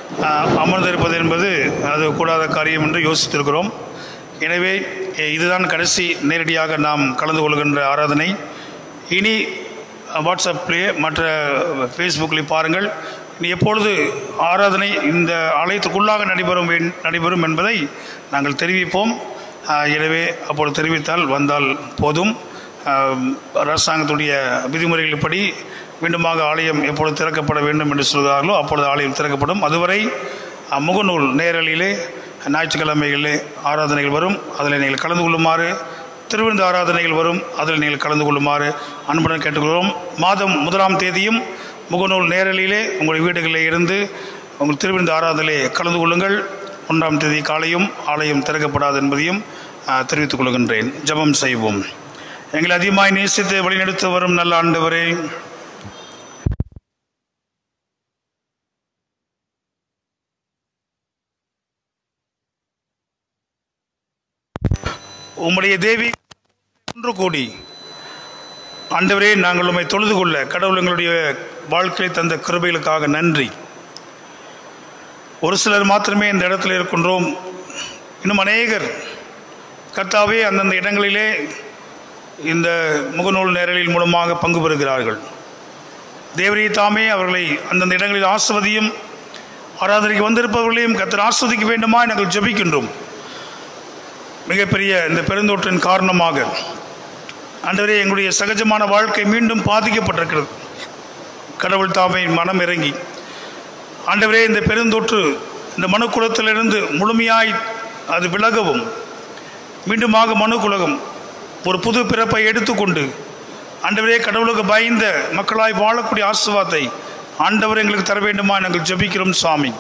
ஆஹ், அமர்ந்திருப்பது என்பது அது கூடாத காரியம் என்று யோசித்திருக்கிறோம் எனவே எ- இதுதான் கடைசி நேரடியாக நாம் கலந்து கொள்கின்ற ஆராதனை இனி வாட்ஸ்அப்லேயே மற்ற ஃபேஸ்புக்லேயும் பாருங்கள் இனி எப்பொழுது ஆராதனை இந்த ஆலயத்துக்குள்ளாக நடைபெறும் வேண்- நடைபெறும் என்பதை நாங்கள் தெரிவிப்போம் ஆஹ், எனவே அப்பொழுது தெரிவித்தால் வந்தால் போதும் ஆஹ், அரசாங்கத்துடைய விதிமுறைகளின்படி மீண்டுமாக ஆலயம் எப்பொழுது திறக்கப்பட வேண்டும் என்று சொல்கிறார்களோ அப்பொழுது ஆலயம் திறக்கப்படும் அதுவரை அஹ், முகநூல் நேரலிலே ஞாயிற்றுக்கிழமைகளிலே ஆராதனைகள் வரும் அதில் நீங்கள் கலந்து கொள்ளுமாறு திருவிருந்து ஆராதனைகள் வரும் அதில் நீங்கள் கலந்து கொள்ளுமாறு அன்புடன் கேட்டுக்கொள்கிறோம் மாதம் முதலாம் தேதியும் முகநூல் நேரலிலே உங்களுடைய வீடுகளில் இருந்து உங்கள் திருவிருந்து ஆராதனையிலே கலந்து கொள்ளுங்கள் ஒன்றாம் தேதி காலையும் ஆலயம் திறக்கப்படாது என்பதையும் அஹ், தெரிவித்துக் கொள்கின்றேன் ஜெபம் செய்வோம் எங்களை அதிகமாய் நேசித்து வழிநடத்த வரும் நல்ல ஆண்டவரே உம்முடைய தேவி ஒன்று கூடி ஆண்டவரே நாங்கள் உம்மை தொழுது கொள்ள கடவுள் எங்களுடைய வாழ்க்கையை தந்த கிருபைகளுக்காக நன்றி ஒரு சிலர் மாத்திரமே இந்த இடத்துல இருக்கின்றோம் இன்னும் அநேகர் கர்த்தாவே அந்தந்த இடங்களிலே இந்த முகநூல் நேரலின் மூலமாக பங்கு பெறுகிறார்கள் தேவரே தாமே அவர்களை அந்தந்த இடங்களில் ஆசிர்வதியும் ஆராதனைக்கு வந்திருப்பவர்களையும் கர்த்தர் ஆஸ்வதிக்க வேண்டுமா நாங்கள் ஜெபிக்கின்றோம் மிகப்பெரிய இந்த பெருந்தொற்றின் காரணமாக ஆண்டவரே எங்களுடைய சகஜமான வாழ்க்கை மீண்டும் பாதிக்கப்பட்டிருக்கிறது கடவுள் தாமே மனம் இறங்கி ஆண்டவரே இந்த பெருந்தொற்று இந்த மனுக்குலத்திலிருந்து முழுமையாய் அது விலகவும் மீண்டுமாக மனுக்குலகம் ஒரு புது பிறப்பை எடுத்துக்கொண்டு ஆண்டவரே கடவுளுக்கு பயந்த மக்களாய் வாழக்கூடிய ஆசிர்வாதத்தை ஆண்டவர் எங்களுக்கு தர வேண்டுமா நாங்கள் ஜெபிக்கிறோம் சுவாமி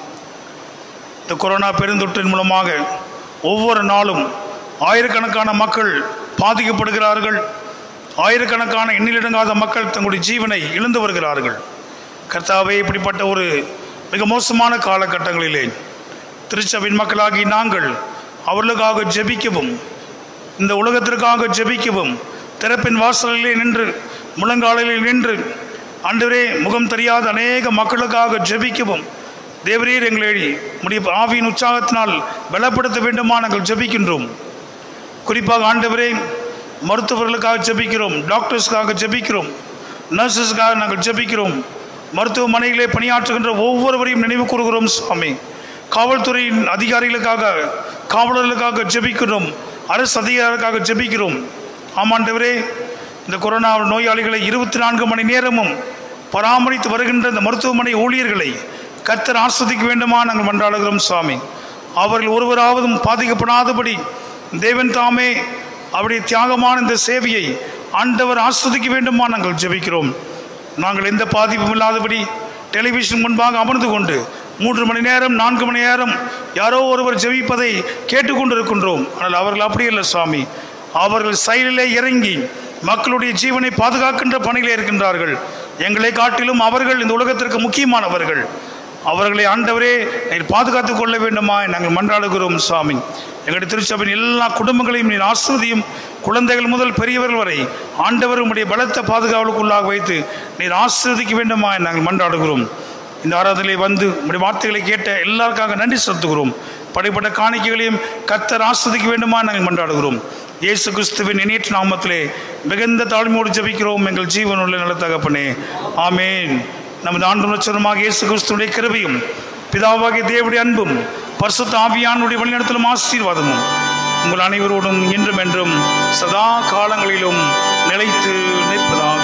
இந்த கொரோனா பெருந்தொற்றின் மூலமாக ஒவ்வொரு நாளும் ஆயிரக்கணக்கான மக்கள் பாதிக்கப்படுகிறார்கள் ஆயிரக்கணக்கான எண்ணிலடங்காத மக்கள் தங்களுடைய ஜீவனை இழந்து வருகிறார்கள் கர்த்தாவே இப்படிப்பட்ட ஒரு மிக மோசமான காலகட்டங்களிலே திருச்சபையின் மக்களாகி நாங்கள் அவர்களுக்காக ஜெபிக்கவும் இந்த உலகத்திற்காக ஜெபிக்கவும் திறப்பின் வாசலிலே நின்று முழங்காலில் நின்று ஆண்டவரே முகம் தெரியாத அநேக மக்களுக்காக ஜெபிக்கவும் தேவரீர் எங்களை முடிய ஆவியின் உற்சாகத்தினால் பலப்படுத்த வேண்டுமா நாங்கள் ஜெபிக்கின்றோம் குறிப்பாக ஆண்டவரே மருத்துவர்களுக்காக ஜெபிக்கிறோம் டாக்டர்ஸ்க்காக ஜெபிக்கிறோம் நர்சஸ்க்காக நாங்கள் ஜெபிக்கிறோம் மருத்துவமனைகளிலே பணியாற்றுகின்ற ஒவ்வொருவரையும் நினைவு கூறுகிறோம் சுவாமி காவல்துறையின் அதிகாரிகளுக்காக காவலர்களுக்காக ஜெபிக்கிறோம் அரசு அதிகாரிகளுக்காக ஜெபிக்கிறோம் ஆமாண்டவரே இந்த கொரோனா நோயாளிகளை இருபத்தி நான்கு மணி நேரமும் பராமரித்து வருகின்ற இந்த மருத்துவமனை ஊழியர்களை கர்த்தர் ஆஸ்வதிக்க வேண்டுமா நாங்கள் மன்றாடுகிறோம் சுவாமி அவர்கள் ஒருவராவதும் பாதிக்கப்படாதபடி தேவன் தாமே அவருடைய தியாகமான இந்த சேவையை ஆண்டவர் ஆஸ்வதிக்க வேண்டுமா நாங்கள் ஜெபிக்கிறோம் நாங்கள் எந்த பாதிப்பும் இல்லாதபடி டெலிவிஷன் முன்பாக அமர்ந்து கொண்டு மூன்று மணி நேரம் நான்கு மணி நேரம் யாரோ ஒருவர் ஜெபிப்பதை கேட்டுக்கொண்டிருக்கின்றோம் ஆனால் அவர்கள் அப்படி இல்லை சுவாமி அவர்கள் செயலிலே இறங்கி மக்களுடைய ஜீவனை பாதுகாக்கின்ற பணியிலே இருக்கின்றார்கள் எங்களை காட்டிலும் அவர்கள் இந்த உலகத்திற்கு முக்கியமானவர்கள் அவர்களை ஆண்டவரே நீர் பாதுகாத்துக் கொள்ள வேண்டுமா நாங்கள் மன்றாடுகிறோம் சுவாமி எங்களுடைய திருச்சபையின் எல்லா குடும்பங்களையும் நீர் ஆஸ்வதியும் குழந்தைகள் முதல் பெரியவர்கள் வரை ஆண்டவர் உம்முடைய பலத்த பாதுகாவலுக்குள்ளாக வைத்து நீர் ஆஸ்வதிக்க வேண்டுமா நாங்கள் மன்றாடுகிறோம் இந்த ஆராதனை வந்து உம்முடைய வார்த்தைகளை கேட்ட எல்லாருக்காக நன்றி செலுத்துகிறோம் படைப்பட்ட காணிக்கைகளையும் கத்தர் ஆஸ்வதிக்க வேண்டுமா நாங்கள் மன்றாடுகிறோம் இயேசு கிறிஸ்துவின் இணையற்ற நாமத்திலே மிகுந்த தாழ்மையோடு ஜெபிக்கிறோம் எங்கள் ஜீவனுள்ள நல்ல தகப்பனே ஆமேன் நமது ஆண்டு லட்சணமாக இயேசு கிறிஸ்துடைய கிருபையும் பிதாவாகிய தேவனுடைய அன்பும் பரிசுத்த ஆவியானுடைய வழிநடத்தலும் ஆசீர்வாதமும் உங்கள் அனைவரோடும் இன்றும் என்றும் சதா காலங்களிலும் நிலைத்து நிற்பதாக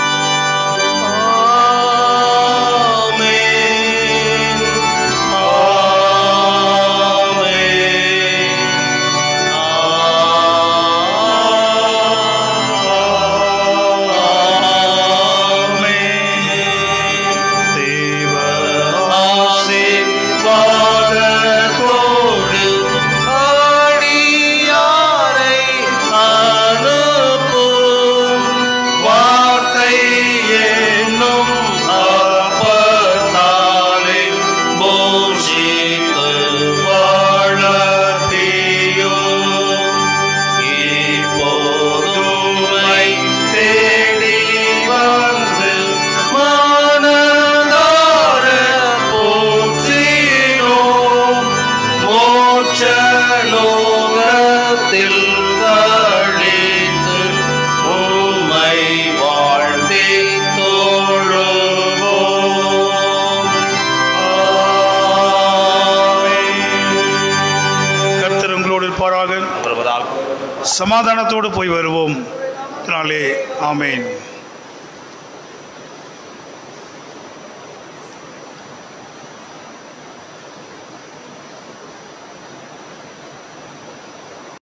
தேவ ஆசீர்வாதத்தோடு ஆடியாரை அனுப்பும் சமாதானத்தோடு போய் வருவோம் இதனாலே ஆமேன்